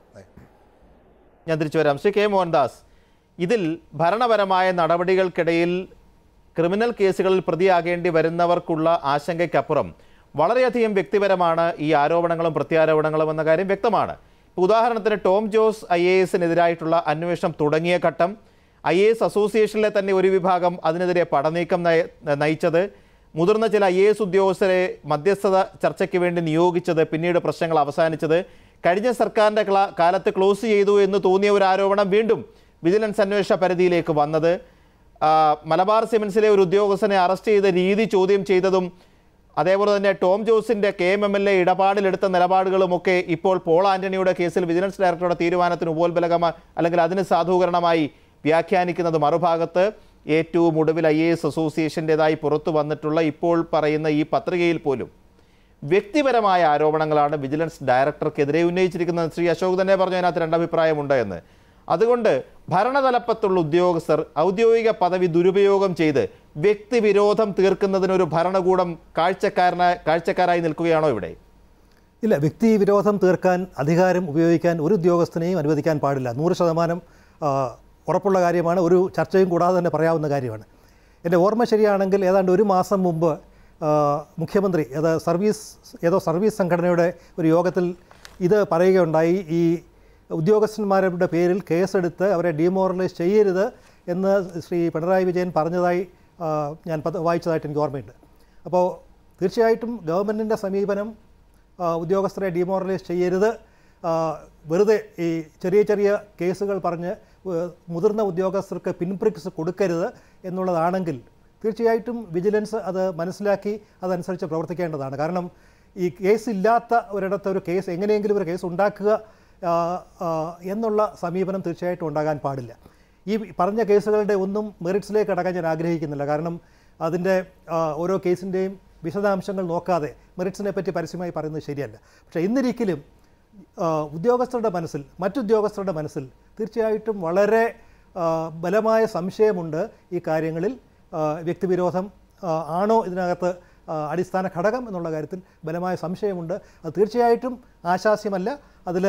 Speaker 1: ഞാൻ തിരിച്ചു വരാം ശ്രീ കെ മോഹൻദാസ് ഇതിൽ ഭരണപരമായ നടപടികൾക്കിടയിൽ ക്രിമിനൽ കേസുകളിൽ പ്രതിയാകേണ്ടി വരുന്നവർക്കുള്ള ആശങ്കയ്ക്കപ്പുറം വളരെയധികം വ്യക്തിപരമാണ് ഈ ആരോപണങ്ങളും പ്രത്യാരോപണങ്ങളും എന്ന കാര്യം വ്യക്തമാണ് ഇപ്പൊ ഉദാഹരണത്തിന് ടോം ജോസ് ഐ എ എസിനെതിരായിട്ടുള്ള അന്വേഷണം തുടങ്ങിയ ഘട്ടം ഐ എ എസ് അസോസിയേഷനിലെ തന്നെ ഒരു വിഭാഗം അതിനെതിരെ പടനീക്കം നയ- നയിച്ചത് മുതിർന്ന ചില ഐ എ എസ് ഉദ്യോഗസ്ഥരെ മധ്യസ്ഥത ചർച്ചയ്ക്ക് വേണ്ടി നിയോഗിച്ചത് പിന്നീട് പ്രശ്നങ്ങൾ അവസാനിച്ചത് കഴിഞ്ഞ സർക്കാരിൻ്റെ ക്ലാ- കാലത്ത് ക്ലോസ് ചെയ്തു എന്ന് തോന്നിയ ഒരു ആരോപണം വീണ്ടും വിജിലൻസ് അന്വേഷണ പരിധിയിലേക്ക് വന്നത് ആ, മലബാർ സിമൻസിലെ ഒരു ഉദ്യോഗസ്ഥനെ അറസ്റ്റ് ചെയ്ത രീതി ചോദ്യം ചെയ്തതും അതേപോലെ തന്നെ ടോം ജോസിന്റെ K M M L A ഇടപാടിലെടുത്ത നിലപാടുകളുമൊക്കെ ഇപ്പോൾ പോൾ ആന്റണിയുടെ കേസിൽ വിജിലൻസ് ഡയറക്ടറുടെ തീരുമാനത്തിന് ഉപോത്ബലകമായി അല്ലെങ്കിൽ അതിന് സാധൂകരണമായി വ്യാഖ്യാനിക്കുന്നത് മറുഭാഗത്ത് ഏറ്റവും ഒടുവിൽ ഐ എ എസ് അസോസിയേഷൻ്റെതായി പുറത്തു വന്നിട്ടുള്ള ഇപ്പോൾ പറയുന്ന ഈ പത്രികയിൽ പോലും വ്യക്തിപരമായ ആരോപണങ്ങളാണ് വിജിലൻസ് ഡയറക്ടർക്കെതിരെ ഉന്നയിച്ചിരിക്കുന്നത് ശ്രീ അശോക് തന്നെ പറഞ്ഞു അതിനകത്ത് രണ്ടഭിപ്രായമുണ്ട് എന്ന് അതുകൊണ്ട് ഭരണതലപ്പത്തുള്ള ഉദ്യോഗസ്ഥർ ഔദ്യോഗിക പദവി ദുരുപയോഗം ചെയ്ത് വ്യക്തിവിരോധം തീർക്കുന്നതിനൊരു ഭരണകൂടം കാഴ്ചക്കാരനായി കാഴ്ചക്കാരായി നിൽക്കുകയാണോ ഇവിടെ
Speaker 7: ഇല്ല വ്യക്തി വിരോധം തീർക്കാൻ അധികാരം ഉപയോഗിക്കാൻ ഒരു ഉദ്യോഗസ്ഥനെയും അനുവദിക്കാൻ പാടില്ല നൂറ് ശതമാനം ആ, ഉറപ്പുള്ള കാര്യമാണ് ഒരു ചർച്ചയും കൂടാതെ തന്നെ പറയാവുന്ന കാര്യമാണ് എൻ്റെ ഓർമ്മ ശരിയാണെങ്കിൽ ഏതാണ്ട് ഒരു മാസം മുമ്പ് ആ, മുഖ്യമന്ത്രി ഏത് സർവീസ് ഏതോ സർവീസ് സംഘടനയുടെ ഒരു യോഗത്തിൽ ഇത് പറയുകയുണ്ടായി ഈ ഉദ്യോഗസ്ഥന്മാരുടെ പേരിൽ കേസെടുത്ത് അവരെ ഡീമോറലൈസ് ചെയ്യരുത് എന്ന് ശ്രീ പിണറായി വിജയൻ പറഞ്ഞതായി ആ, ഞാൻ പത് വായിച്ചതായിട്ട് എനിക്ക് ഓർമ്മയുണ്ട് അപ്പോൾ തീർച്ചയായിട്ടും ഗവൺമെൻറ്റിൻ്റെ സമീപനം ആ, ഉദ്യോഗസ്ഥരെ ഡിമോറലൈസ് ചെയ്യരുത് ആ, വെറുതെ ഈ ചെറിയ ചെറിയ കേസുകൾ പറഞ്ഞ് ഏഹ്, മുതിർന്ന ഉദ്യോഗസ്ഥർക്ക് പിൻപ്രിക്സ് കൊടുക്കരുത് എന്നുള്ളതാണെങ്കിൽ തീർച്ചയായിട്ടും വിജിലൻസ് അത് മനസ്സിലാക്കി അതനുസരിച്ച് പ്രവർത്തിക്കേണ്ടതാണ് കാരണം ഈ കേസ് ഇല്ലാത്ത ഒരിടത്ത് ഒരു കേസ് എങ്ങനെയെങ്കിലും ഒരു കേസ് ഉണ്ടാക്കുക ആ, ആ, എന്നുള്ള സമീപനം തീർച്ചയായിട്ടും ഉണ്ടാകാൻ പാടില്ല ഈ പറഞ്ഞ കേസുകളുടെ ഒന്നും മെറിറ്റ്സിലേക്ക് അടക്കാൻ ഞാൻ ആഗ്രഹിക്കുന്നില്ല കാരണം അതിൻ്റെ ആ, ഓരോ കേസിൻ്റെയും വിശദാംശങ്ങൾ നോക്കാതെ മെറിറ്റ്സിനെ പറ്റി പരസ്യമായി പറയുന്നത് ശരിയല്ല പക്ഷേ എന്നിരിക്കലും ആ, ഉദ്യോഗസ്ഥരുടെ മനസ്സിൽ മറ്റുദ്യോഗസ്ഥരുടെ മനസ്സിൽ തീർച്ചയായിട്ടും വളരെ ആ, ബലമായ സംശയമുണ്ട് ഈ കാര്യങ്ങളിൽ ആ, വ്യക്തിവിരോധം ആ, ആണോ ഇതിനകത്ത് ആ, അടിസ്ഥാന ഘടകം എന്നുള്ള കാര്യത്തിൽ ബലമായ സംശയമുണ്ട് അത് തീർച്ചയായിട്ടും ആശാസ്യമല്ല അതിൽ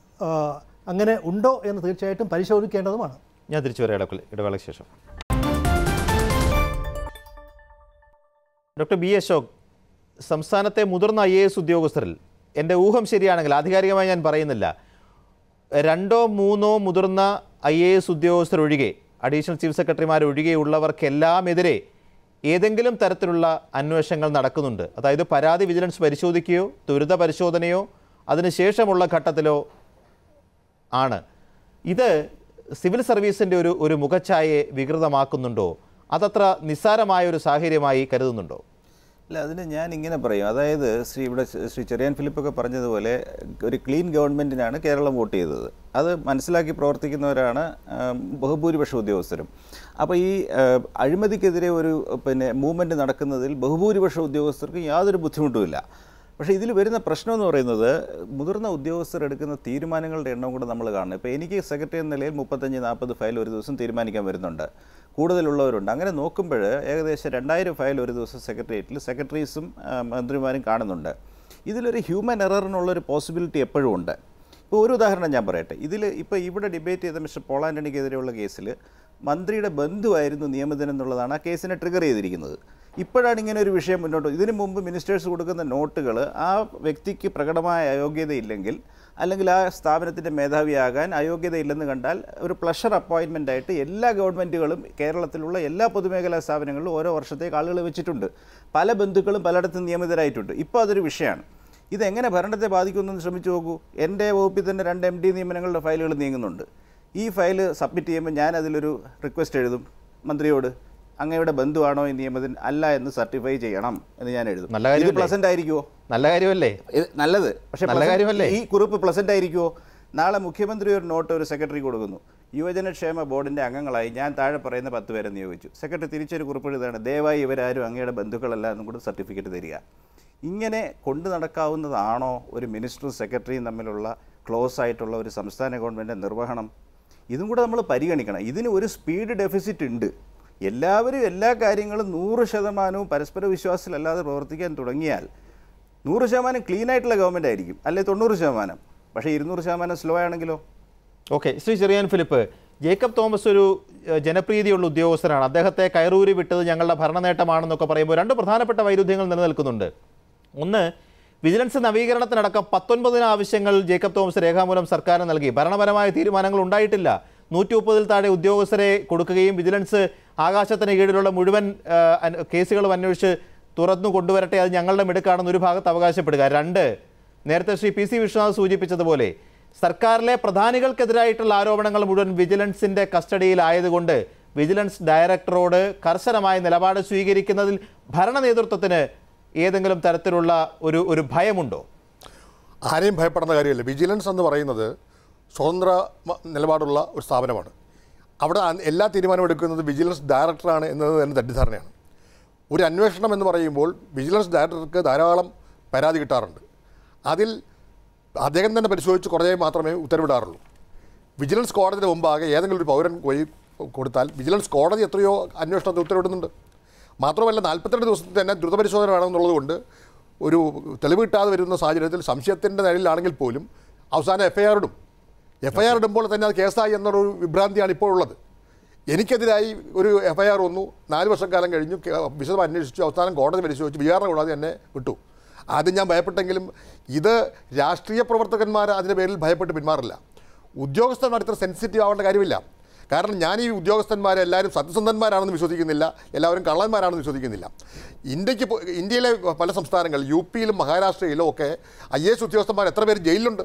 Speaker 7: അങ്ങനെ ഉണ്ടോ എന്ന് തീർച്ചയായിട്ടും പരിശോധിക്കേണ്ടതുമാണ്
Speaker 1: ഞാൻ തിരിച്ചു വരാം ഇടവേള ഇടവേളയ്ക്ക് ശേഷം ഡോക്ടർ ബി അശോക് സംസ്ഥാനത്തെ മുതിർന്ന ഐ എ എസ് ഉദ്യോഗസ്ഥരിൽ എൻ്റെ ഊഹം ശരിയാണെങ്കിൽ ആധികാരികമായി ഞാൻ പറയുന്നില്ല രണ്ടോ മൂന്നോ മുതിർന്ന ഐ എ എസ് ഉദ്യോഗസ്ഥരൊഴികെ അഡീഷണൽ ചീഫ് സെക്രട്ടറിമാർ ഒഴികെയുള്ളവർക്കെല്ലാം എതിരെ ഏതെങ്കിലും തരത്തിലുള്ള അന്വേഷണങ്ങൾ നടക്കുന്നുണ്ട് അതായത് പരാതി വിജിലൻസ് പരിശോധിക്കുകയോ ത്വരിത പരിശോധനയോ അതിനുശേഷമുള്ള ഘട്ടത്തിലോ ആണ് ഇത് സിവിൽ സർവീസിൻ്റെ ഒരു ഒരു മുഖച്ഛായയെ വികൃതമാക്കുന്നുണ്ടോ അതത്ര നിസ്സാരമായ ഒരു സാഹചര്യമായി കരുതുന്നുണ്ടോ
Speaker 4: അല്ല അതിന് ഞാൻ ഇങ്ങനെ പറയും അതായത് ശ്രീ ഇവിടെ ശ്രീ ചെറിയാൻ ഫിലിപ്പൊക്കെ പറഞ്ഞതുപോലെ ഒരു ക്ലീൻ ഗവൺമെൻറ്റിനാണ് കേരളം വോട്ട് ചെയ്തത് അത് മനസ്സിലാക്കി പ്രവർത്തിക്കുന്നവരാണ് ആം, ബഹുഭൂരിപക്ഷ ഉദ്യോഗസ്ഥരും അപ്പോൾ ഈ ആ, അഴിമതിക്കെതിരെ ഒരു പിന്നെ മൂവ്മെൻറ്റ് നടക്കുന്നതിൽ ബഹുഭൂരിപക്ഷ ഉദ്യോഗസ്ഥർക്ക് യാതൊരു ബുദ്ധിമുട്ടുമില്ല പക്ഷേ ഇതിൽ വരുന്ന പ്രശ്നം എന്ന് പറയുന്നത് മുതിർന്ന ഉദ്യോഗസ്ഥർ എടുക്കുന്ന തീരുമാനങ്ങളുടെ എണ്ണം കൂടെ നമ്മൾ കാണണം ഇപ്പോൾ എനിക്ക് സെക്രട്ടറി എന്ന നിലയിൽ മുപ്പത്തഞ്ച് നാൽപ്പത് ഫയൽ ഒരു ദിവസം തീരുമാനിക്കാൻ വരുന്നുണ്ട് കൂടുതലുള്ളവരുണ്ട് അങ്ങനെ നോക്കുമ്പോൾ ഏകദേശം രണ്ടായിരം ഫയൽ ഒരു ദിവസം സെക്രട്ടേറിയറ്റിൽ സെക്രട്ടറീസും ആ, മന്ത്രിമാരും കാണുന്നുണ്ട് ഇതിലൊരു ഹ്യൂമൻ എററിനുള്ളൊരു പോസിബിലിറ്റി എപ്പോഴും ഉണ്ട് ഇപ്പോൾ ഒരു ഉദാഹരണം ഞാൻ പറയട്ടെ ഇതിൽ ഇപ്പോൾ ഇവിടെ ഡിബേറ്റ് ചെയ്ത മിസ്റ്റർ പോൾ ആൻ്റണിക്കെതിരെയുള്ള കേസിൽ മന്ത്രിയുടെ ബന്ധുവായിരുന്നു നിയമിതൻ എന്നുള്ളതാണ് ആ കേസിനെ ട്രിഗർ ചെയ്തിരിക്കുന്നത് ഇപ്പോഴാണ് ഇങ്ങനെ ഒരു വിഷയം മുന്നോട്ട് ഇതിനു മുമ്പ് മിനിസ്റ്റേഴ്സ് കൊടുക്കുന്ന നോട്ടുകൾ ആ വ്യക്തിക്ക് പ്രകടമായ അയോഗ്യതയില്ലെങ്കിൽ അല്ലെങ്കിൽ ആ സ്ഥാപനത്തിൻ്റെ മേധാവിയാകാൻ അയോഗ്യതയില്ലെന്ന് കണ്ടാൽ ഒരു പ്ലഷർ അപ്പോയിൻമെൻ്റ് ആയിട്ട് എല്ലാ ഗവൺമെൻറ്റുകളും കേരളത്തിലുള്ള എല്ലാ പൊതുമേഖലാ സ്ഥാപനങ്ങളിലും ഓരോ വർഷത്തേക്ക് ആളുകൾ വെച്ചിട്ടുണ്ട് പല ബന്ധുക്കളും പലയിടത്തും നിയമിതരായിട്ടുണ്ട് ഇപ്പോൾ അതൊരു വിഷയമാണ് ഇതെങ്ങനെ ഭരണത്തെ ബാധിക്കുമെന്ന് ശ്രമിച്ചു നോക്കൂ എൻ്റെ വകുപ്പിൽ തന്നെ രണ്ട് എം ഡി നിയമനങ്ങളുടെ ഫയലുകൾ നീങ്ങുന്നുണ്ട് ഈ ഫയൽ സബ്മിറ്റ് ചെയ്യുമ്പോൾ ഞാൻ അതിലൊരു റിക്വസ്റ്റ് എഴുതും മന്ത്രിയോട് അങ്ങയുടെ ബന്ധുവാണോ ഈ നിയമത്തിൽ അല്ല എന്ന് സർട്ടിഫൈ ചെയ്യണം എന്ന് ഞാൻ എഴുതും
Speaker 1: നല്ല
Speaker 4: ഇത്
Speaker 1: കാര്യമല്ലേ?
Speaker 4: പ്ലസന്റ് ആയിരിക്കുമോ
Speaker 1: നല്ല കാര്യമല്ലേ
Speaker 4: ഇത് നല്ലത് പക്ഷേ
Speaker 1: നല്ല
Speaker 4: pleasant-
Speaker 1: കാര്യമല്ലേ?
Speaker 4: ഈ കുറിപ്പ് പ്ലസന്റ് ആയിരിക്കുമോ നാളെ മുഖ്യമന്ത്രി ഒരു നോട്ട് ഒരു സെക്രട്ടറി കൊടുക്കുന്നു യുവജനക്ഷേമ ബോർഡിൻ്റെ അംഗങ്ങളായി ഞാൻ താഴെ പറയുന്ന പത്ത് പേരെ നിയോഗിച്ചു സെക്രട്ടറി തിരിച്ചൊരു കുറിപ്പ് എഴുതാണ് ദയവായി ഇവരാരും അങ്ങയുടെ ബന്ധുക്കളല്ല എന്നും കൂടി സർട്ടിഫിക്കറ്റ് തരിക ഇങ്ങനെ കൊണ്ടു നടക്കാവുന്നതാണോ ഒരു മിനിസ്റ്ററും സെക്രട്ടറിയും തമ്മിലുള്ള ക്ലോസ് ആയിട്ടുള്ള ഒരു സംസ്ഥാന ഗവൺമെൻറ് നിർവഹണം ഇതും കൂടെ നമ്മൾ പരിഗണിക്കണം ഇതിന് ഒരു സ്പീഡ് ഡെഫിസിറ്റ് ഉണ്ട് എല്ലാവരും എല്ലാ കാര്യങ്ങളും നൂറ് ശതമാനവും പരസ്പര വിശ്വാസത്തിലല്ലാതെ പ്രവർത്തിക്കാൻ തുടങ്ങിയാൽ നൂറ് ശതമാനം ക്ലീൻ ആയിട്ടുള്ള ഗവൺമെൻറ് ആയിരിക്കും അല്ലെ തൊണ്ണൂറ് ശതമാനം പക്ഷേ ഇരുന്നൂറ് ശതമാനം സ്ലോ ആണെങ്കിലോ
Speaker 1: okay Shri Cherian Philip Jacob Thomas ഒരു ഏഹ്, ജനപ്രീതിയുള്ള ഉദ്യോഗസ്ഥനാണ് അദ്ദേഹത്തെ കയറൂരി വിട്ടത് ഞങ്ങളുടെ ഭരണ നേട്ടമാണെന്നൊക്കെ പറയുമ്പോൾ രണ്ട് പ്രധാനപ്പെട്ട വൈരുദ്ധ്യങ്ങൾ നിലനിൽക്കുന്നുണ്ട് ഒന്ന് വിജിലൻസ് നവീകരണത്തിനടക്കം പത്തൊൻപതിന് ആവശ്യങ്ങൾ ജേക്കബ് തോമസ് രേഖാമൂലം സർക്കാരിന് നൽകി ഭരണപരമായ തീരുമാനങ്ങൾ ഉണ്ടായിട്ടില്ല നൂറ്റി മുപ്പതിൽ താഴെ ഉദ്യോഗസ്ഥരെ കൊടുക്കുകയും വിജിലൻസ് ആകാശത്തിന് കീഴിലുള്ള മുഴുവൻ ഏഹ്, അന്- കേസുകളും അന്വേഷിച്ച് തുറന്നു കൊണ്ടുവരട്ടെ അത് ഞങ്ങളുടെ മിടുക്കാണെന്ന് ഒരു ഭാഗത്ത് അവകാശപ്പെടുക രണ്ട് നേരത്തെ ശ്രീ പി സി വിശ്വനാഥ് സൂചിപ്പിച്ചതുപോലെ സർക്കാരിലെ പ്രധാനികൾക്കെതിരായിട്ടുള്ള ആരോപണങ്ങൾ മുഴുവൻ വിജിലൻസിന്റെ കസ്റ്റഡിയിലായതുകൊണ്ട് വിജിലൻസ് ഡയറക്ടറോട് കർശനമായ നിലപാട് സ്വീകരിക്കുന്നതിൽ ഭരണ നേതൃത്വത്തിന് ഏതെങ്കിലും തരത്തിലുള്ള ഒരു ഒരു ഭയമുണ്ടോ
Speaker 8: ആരെയും ഭയപ്പെടുന്ന കാര്യമില്ല വിജിലൻസ് എന്ന് പറയുന്നത് സ്വതന്ത്ര മ- നിലപാടുള്ള ഒരു സ്ഥാപനമാണ് അവിടെ അ- എല്ലാ തീരുമാനവും എടുക്കുന്നത് വിജിലൻസ് ഡയറക്ടറാണ് എന്നത് തന്നെ തെറ്റിദ്ധാരണയാണ് ഒരു അന്വേഷണം എന്ന് പറയുമ്പോൾ വിജിലൻസ് ഡയറക്ടർക്ക് ധാരാളം പരാതി കിട്ടാറുണ്ട് അതിൽ അദ്ദേഹം തന്നെ പരിശോധിച്ച് കുറേ മാത്രമേ ഉത്തരവിടാറുള്ളൂ വിജിലൻസ് കോടതിയുടെ മുമ്പാകെ ഏതെങ്കിലും ഒരു പൗരൻ പോയി കൊടുത്താൽ വിജിലൻസ് കോടതി എത്രയോ അന്വേഷണത്തിന് ഉത്തരവിടുന്നുണ്ട് മാത്രമല്ല നാൽപ്പത്തിരണ്ട് ദിവസത്തിൽ തന്നെ ദ്രുതപരിശോധന വേണമെന്നുള്ളത് കൊണ്ട് ഒരു തെളിവ് കിട്ടാതെ വരുന്ന സാഹചര്യത്തിൽ സംശയത്തിൻ്റെ നിലയിലാണെങ്കിൽ പോലും അവസാനം എഫ് ഐ ആർ ഇടും എഫ് ഐ ആർ ഇടുമ്പോൾ തന്നെ അത് കേസായി എന്നൊരു വിഭ്രാന്തിയാണ് ഇപ്പോൾ ഉള്ളത് എനിക്കെതിരായി ഒരു എഫ് ഐ ആർ വന്നു നാല് വർഷക്കാലം കഴിഞ്ഞു കേ- വിശദം അന്വേഷിച്ചു അവസാനം കോടതി പരിശോധിച്ചു വിചാരണ കൂടാതെ എന്നെ വിട്ടു ആദ്യം ഞാൻ ഭയപ്പെട്ടെങ്കിലും ഇത് രാഷ്ട്രീയ പ്രവർത്തകന്മാർ അതിൻ്റെ പേരിൽ ഭയപ്പെട്ട് പിന്മാറില്ല ഉദ്യോഗസ്ഥന്മാർ ഇത്ര സെൻസിറ്റീവ് ആവേണ്ട കാര്യമില്ല കാരണം ഞാൻ ഈ ഉദ്യോഗസ്ഥന്മാരെ എല്ലാവരും സത്യസന്ധന്മാരാണെന്ന് വിശ്വസിക്കുന്നില്ല എല്ലാവരും കള്ളന്മാരാണെന്ന് വിശ്വസിക്കുന്നില്ല ഇന്ത്യക്ക് ഇപ്പോൾ- ഇന്ത്യയിലെ പല സംസ്ഥാനങ്ങൾ യു പിയിലും മഹാരാഷ്ട്രയിലും ഒക്കെ ഐ എസ് ഉദ്യോഗസ്ഥന്മാർ എത്ര പേര് ജയിലിലുണ്ട്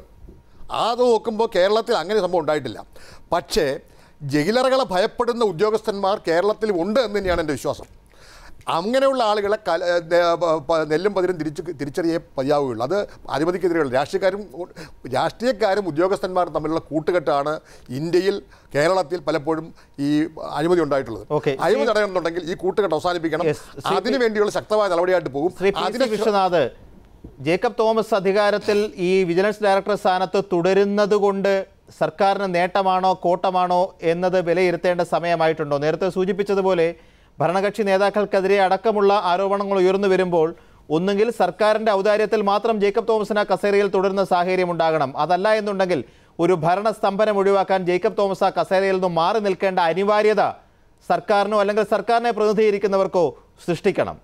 Speaker 8: അത് നോക്കുമ്പോൾ കേരളത്തിൽ അങ്ങനെ സംഭവം ഉണ്ടായിട്ടില്ല പക്ഷേ ജയിലറകളെ ഭയപ്പെടുന്ന ഉദ്യോഗസ്ഥന്മാർ കേരളത്തിൽ ഉണ്ട് എന്ന് തന്നെയാണ് എൻ്റെ വിശ്വാസം അങ്ങനെയുള്ള ആളുകളെ കല ഏ, ദേ, പ- പ- നെല്ലും പതിരും തിരിച്ച് തിരിച്ചറിയേ മതിയാവുകയുള്ളൂ അത് അഴിമതിക്കെതിരെയുള്ള രാഷ്ട്രീയക്കാരും രാഷ്ട്രീയക്കാരും ഉദ്യോഗസ്ഥന്മാരും തമ്മിലുള്ള കൂട്ടുകെട്ടാണ് ഇന്ത്യയിൽ കേരളത്തിൽ പലപ്പോഴും ഈ അഴിമതി ഉണ്ടായിട്ടുള്ളത്
Speaker 1: Okay.
Speaker 8: അഴിമതി തടയണമെന്നുണ്ടെങ്കിൽ ഈ കൂട്ടുകെട്ട് അവസാനിപ്പിക്കണം
Speaker 1: Yes. ശ്രീ-
Speaker 8: അതിനു വേണ്ടിയുള്ള ശക്തമായ നടപടിയായിട്ട് പോകും
Speaker 1: ശ്രീ പി
Speaker 8: അതിന്
Speaker 1: സി വിശ്വനാഥ് ജേക്കബ് തോമസ് അധികാരത്തിൽ ഈ വിജിലൻസ് ഡയറക്ടർ സ്ഥാനത്ത് തുടരുന്നത് കൊണ്ട് സർക്കാരിന് നേട്ടമാണോ കോട്ടമാണോ എന്നത് വിലയിരുത്തേണ്ട സമയമായിട്ടുണ്ടോ നേരത്തെ സൂചിപ്പിച്ചതുപോലെ ഭരണകക്ഷി നേതാക്കൾക്കെതിരെ അടക്കമുള്ള ആരോപണങ്ങൾ ഉയർന്നു വരുമ്പോൾ ഒന്നുകിൽ സർക്കാരിന്റെ ഔദാര്യത്തിൽ മാത്രം ജേക്കബ് തോമസിന് ആ കസേരയിൽ തുടരുന്ന സാഹചര്യം ഉണ്ടാകണം അതല്ല എന്നുണ്ടെങ്കിൽ ഒരു ഭരണസ്തംഭനം ഒഴിവാക്കാൻ ജേക്കബ് തോമസ് ആ കസേരയിൽ നിന്നും മാറി നിൽക്കേണ്ട അനിവാര്യത സർക്കാരിനോ അല്ലെങ്കിൽ സർക്കാരിനെ പ്രതിനിധീകരിക്കുന്നവർക്കോ സൃഷ്ടിക്കണം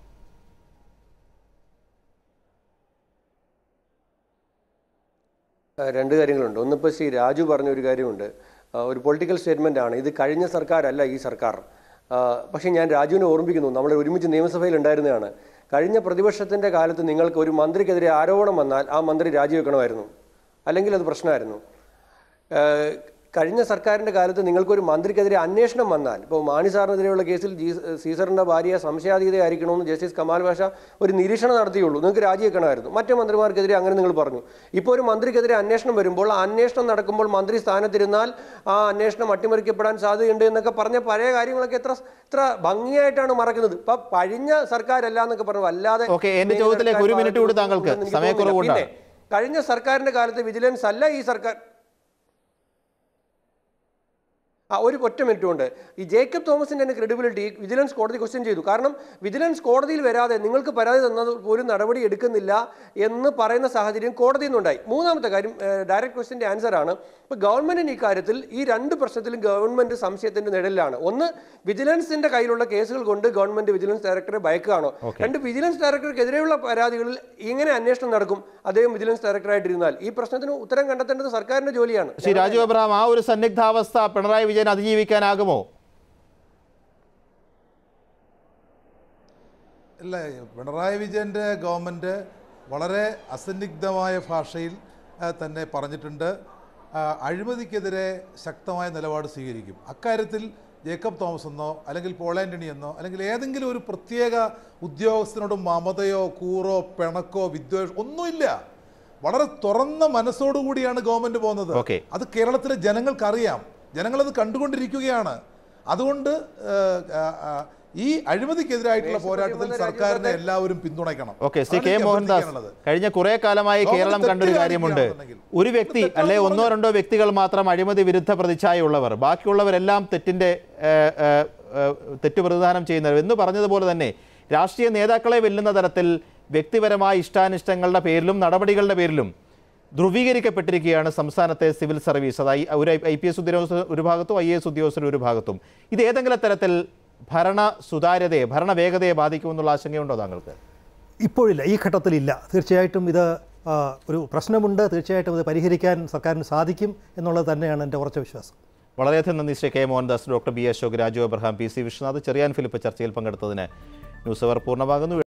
Speaker 6: ആ, രണ്ട് കാര്യങ്ങളുണ്ട് ഒന്നിപ്പോൾ ശ്രീ രാജു പറഞ്ഞ ഒരു കാര്യമുണ്ട് ആ, ഒരു പൊളിറ്റിക്കൽ സ്റ്റേറ്റ്മെൻ്റ് ആണ് ഇത് കഴിഞ്ഞ സർക്കാരല്ല ഈ സർക്കാർ ആ, പക്ഷേ ഞാൻ രാജുവിനെ ഓർമ്മിക്കുന്നു നമ്മൾ ഒരുമിച്ച് നിയമസഭയിൽ ഉണ്ടായിരുന്നതാണ് കഴിഞ്ഞ പ്രതിപക്ഷത്തിൻ്റെ കാലത്ത് നിങ്ങൾക്ക് ഒരു മന്ത്രിക്കെതിരെ ആരോപണം വന്നാൽ ആ മന്ത്രി രാജിവെക്കണമായിരുന്നു അല്ലെങ്കിൽ അത് പ്രശ്നമായിരുന്നു ഏഹ് കഴിഞ്ഞ സർക്കാരിൻ്റെ കാലത്ത് നിങ്ങൾക്കൊരു മന്ത്രിക്കെതിരെ അന്വേഷണം വന്നാൽ ഇപ്പോൾ മാണി സാറിനെതിരെയുള്ള കേസിൽ ജി സീസറിൻ്റെ ഭാര്യ സംശയാതീതയായിരിക്കണമെന്ന് ജസ്റ്റിസ് കമാൽ ഭാഷ ഒരു നിരീക്ഷണം നടത്തിയുള്ളൂ നിങ്ങൾക്ക് രാജിവെക്കണമായിരുന്നു മറ്റു മന്ത്രിമാർക്കെതിരെ അങ്ങനെ നിങ്ങൾ പറഞ്ഞു ഇപ്പോൾ ഒരു മന്ത്രിക്കെതിരെ അന്വേഷണം വരുമ്പോൾ ആ അന്വേഷണം നടക്കുമ്പോൾ മന്ത്രി സ്ഥാനത്തിരുന്നാൽ ആ അന്വേഷണം അട്ടിമറിക്കപ്പെടാൻ സാധ്യതയുണ്ട് എന്നൊക്കെ പറഞ്ഞ പഴയ കാര്യങ്ങളൊക്കെ എത്ര എത്ര ഭംഗിയായിട്ടാണ് മറക്കുന്നത് ഇപ്പൊ കഴിഞ്ഞ സർക്കാരല്ല എന്നൊക്കെ പറഞ്ഞു വല്ലാതെ
Speaker 1: ഓക്കേ, എന്റെ ചോദ്യത്തിലേക്ക് ഒരു മിനിറ്റ് കൂടി താങ്കൾക്ക്.
Speaker 6: ഉണ്ടെന്ന് എനിക്ക്
Speaker 1: സമയക്കുറവ്
Speaker 6: തോന്നുന്നില്ല.
Speaker 1: കൊണ്ടാണ്.
Speaker 6: പിന്നെ കഴിഞ്ഞ സർക്കാരിന്റെ കാലത്ത് വിജിലൻസ് അല്ല ഈ സർക്കാർ ആ ഒരു ഒറ്റ മിനിറ്റ് കൊണ്ട് ഈ ജേക്കബ് തോമസിന്റെ തന്നെ ക്രെഡിബിലിറ്റി വിജിലൻസ് കോടതി ക്വസ്റ്റ്യൻ ചെയ്തു കാരണം വിജിലൻസ് കോടതിയിൽ വരാതെ നിങ്ങൾക്ക് പരാതി തന്നത് പോലും നടപടി എടുക്കുന്നില്ല എന്ന് പറയുന്ന സാഹചര്യം കോടതിയിൽ നിന്നുണ്ടായി മൂന്നാമത്തെ കാര്യം ഡയറക്ട് ക്വസ്റ്റിന്റെ ആൻസർ ആണ് ഇപ്പൊ ഗവൺമെന്റിന് ഇക്കാര്യത്തിൽ ഈ രണ്ട് പ്രശ്നത്തിലും ഗവൺമെന്റ് സംശയത്തിന്റെ നിഴലിലാണ് ഒന്ന് വിജിലൻസിന്റെ കയ്യിലുള്ള കേസുകൾ കൊണ്ട് ഗവൺമെന്റ് വിജിലൻസ് ഡയറക്ടറെ ഭയക്കുകയാണോ രണ്ട് വിജിലൻസ് ഡയറക്ടർക്കെതിരെയുള്ള പരാതികളിൽ ഇങ്ങനെ അന്വേഷണം നടക്കും അദ്ദേഹം വിജിലൻസ് ഡയറക്ടറായിട്ടിരുന്നാൽ ഈ പ്രശ്നത്തിന് ഉത്തരം കണ്ടെത്തേണ്ടത് സർക്കാരിന്റെ ജോലിയാണ്
Speaker 1: ശ്രീ രാജു എബ്രഹാം ആ ഒരു സന്നിഗ്ധാവസ്ഥ പിണറായി വിജയൻ അതിജീവിക്കാനാകുമോ
Speaker 5: ഇല്ല പിണറായി വിജയൻ്റെ ഗവൺമെൻറ് വളരെ അസന്നിഗ്ധമായ ഭാഷയിൽ ആ, തന്നെ പറഞ്ഞിട്ടുണ്ട് ആ, അഴിമതിക്കെതിരെ ശക്തമായ നിലപാട് സ്വീകരിക്കും അക്കാര്യത്തിൽ ജേക്കബ് തോമസ് എന്നോ അല്ലെങ്കിൽ പോൾ ആൻ്റണി എന്നോ അല്ലെങ്കിൽ ഏതെങ്കിലും ഒരു പ്രത്യേക ഉദ്യോഗസ്ഥനോട് മമതയോ കൂറോ പിണക്കോ വിദ്വേഷം ഒന്നുമില്ല വളരെ തുറന്ന മനസ്സോടുകൂടിയാണ് ഗവൺമെന്റ് പോകുന്നത്
Speaker 1: ഓക്കേ.
Speaker 5: അത് കേരളത്തിലെ ജനങ്ങൾക്കറിയാം ജനങ്ങളത് കണ്ടുകൊണ്ടിരിക്കുകയാണ് അതുകൊണ്ട് ഏഹ്, ആ, ആ, ഈ അഴിമതിക്കെതിരായിട്ടുള്ള പോരാട്ടത്തിൽ സർക്കാരിനെ എല്ലാവരും പിന്തുണയ്ക്കണം
Speaker 1: ഓക്കെ ശ്രീ
Speaker 5: അതാണ്
Speaker 1: കെ
Speaker 5: എനിക്ക്
Speaker 1: മോഹൻദാസ്
Speaker 5: അഭ്യർത്ഥിക്കാനുള്ളത്.
Speaker 1: കഴിഞ്ഞ കുറെ കാലമായി
Speaker 5: ഗവൺമെന്റ്
Speaker 1: കേരളം കണ്ടൊരു
Speaker 5: തെറ്റ്
Speaker 1: കാര്യമുണ്ട്
Speaker 5: കാണിക്കുകയാണെന്നുണ്ടെങ്കിൽ
Speaker 1: ഒരു വ്യക്തി
Speaker 5: തെറ്റാണെന്ന്
Speaker 1: അല്ലെ ഒന്നോ
Speaker 5: പറഞ്ഞാൽ
Speaker 1: രണ്ടോ വ്യക്തികൾ മാത്രം അഴിമതി വിരുദ്ധ പ്രതിച്ഛായുള്ളവർ ബാക്കിയുള്ളവരെല്ലാം തെറ്റിന്റെ ഏഹ്, ഏഹ്, ഏഹ്, തെറ്റ് പ്രതിദാനം ചെയ്യുന്നവർ എന്ന് പറഞ്ഞതുപോലെ തന്നെ രാഷ്ട്രീയ നേതാക്കളെ വെല്ലുന്ന തരത്തിൽ വ്യക്തിപരമായ ഇഷ്ടാനിഷ്ടങ്ങളുടെ പേരിലും നടപടികളുടെ പേരിലും ധ്രുവീകരിക്കപ്പെട്ടിരിക്കുകയാണ് സംസ്ഥാനത്തെ സിവിൽ സർവീസ് അതായി ഒരു ഐ പി എസ് ഉദ്യോഗസ്ഥർ ഒരു ഭാഗത്തും ഐ എ എസ് ഉദ്യോഗസ്ഥർ ഒരു ഭാഗത്തും ഇത് ഏതെങ്കിലും തരത്തിൽ ഭരണ സുതാര്യതയെ ഭരണ വേഗതയെ ബാധിക്കുമെന്നുള്ള ആശങ്കയുണ്ടോ താങ്കൾക്ക്
Speaker 7: ഇപ്പോഴില്ല ഈ ഘട്ടത്തിലില്ല തീർച്ചയായിട്ടും ഇത് ആ, ഒരു പ്രശ്നമുണ്ട് തീർച്ചയായിട്ടും ഇത് പരിഹരിക്കാൻ സർക്കാരിന് സാധിക്കും എന്നുള്ളത് തന്നെയാണ് എൻ്റെ ഉറച്ച വിശ്വാസം
Speaker 1: വളരെയധികം നന്ദി Shri K Mohandas doctor B Ashok Raju Abraham P C Vishwanath Cherian Philip ചർച്ചയിൽ പങ്കെടുത്തതിന് ന്യൂസ് അവർ പൂർണ്ണമാകുന്നു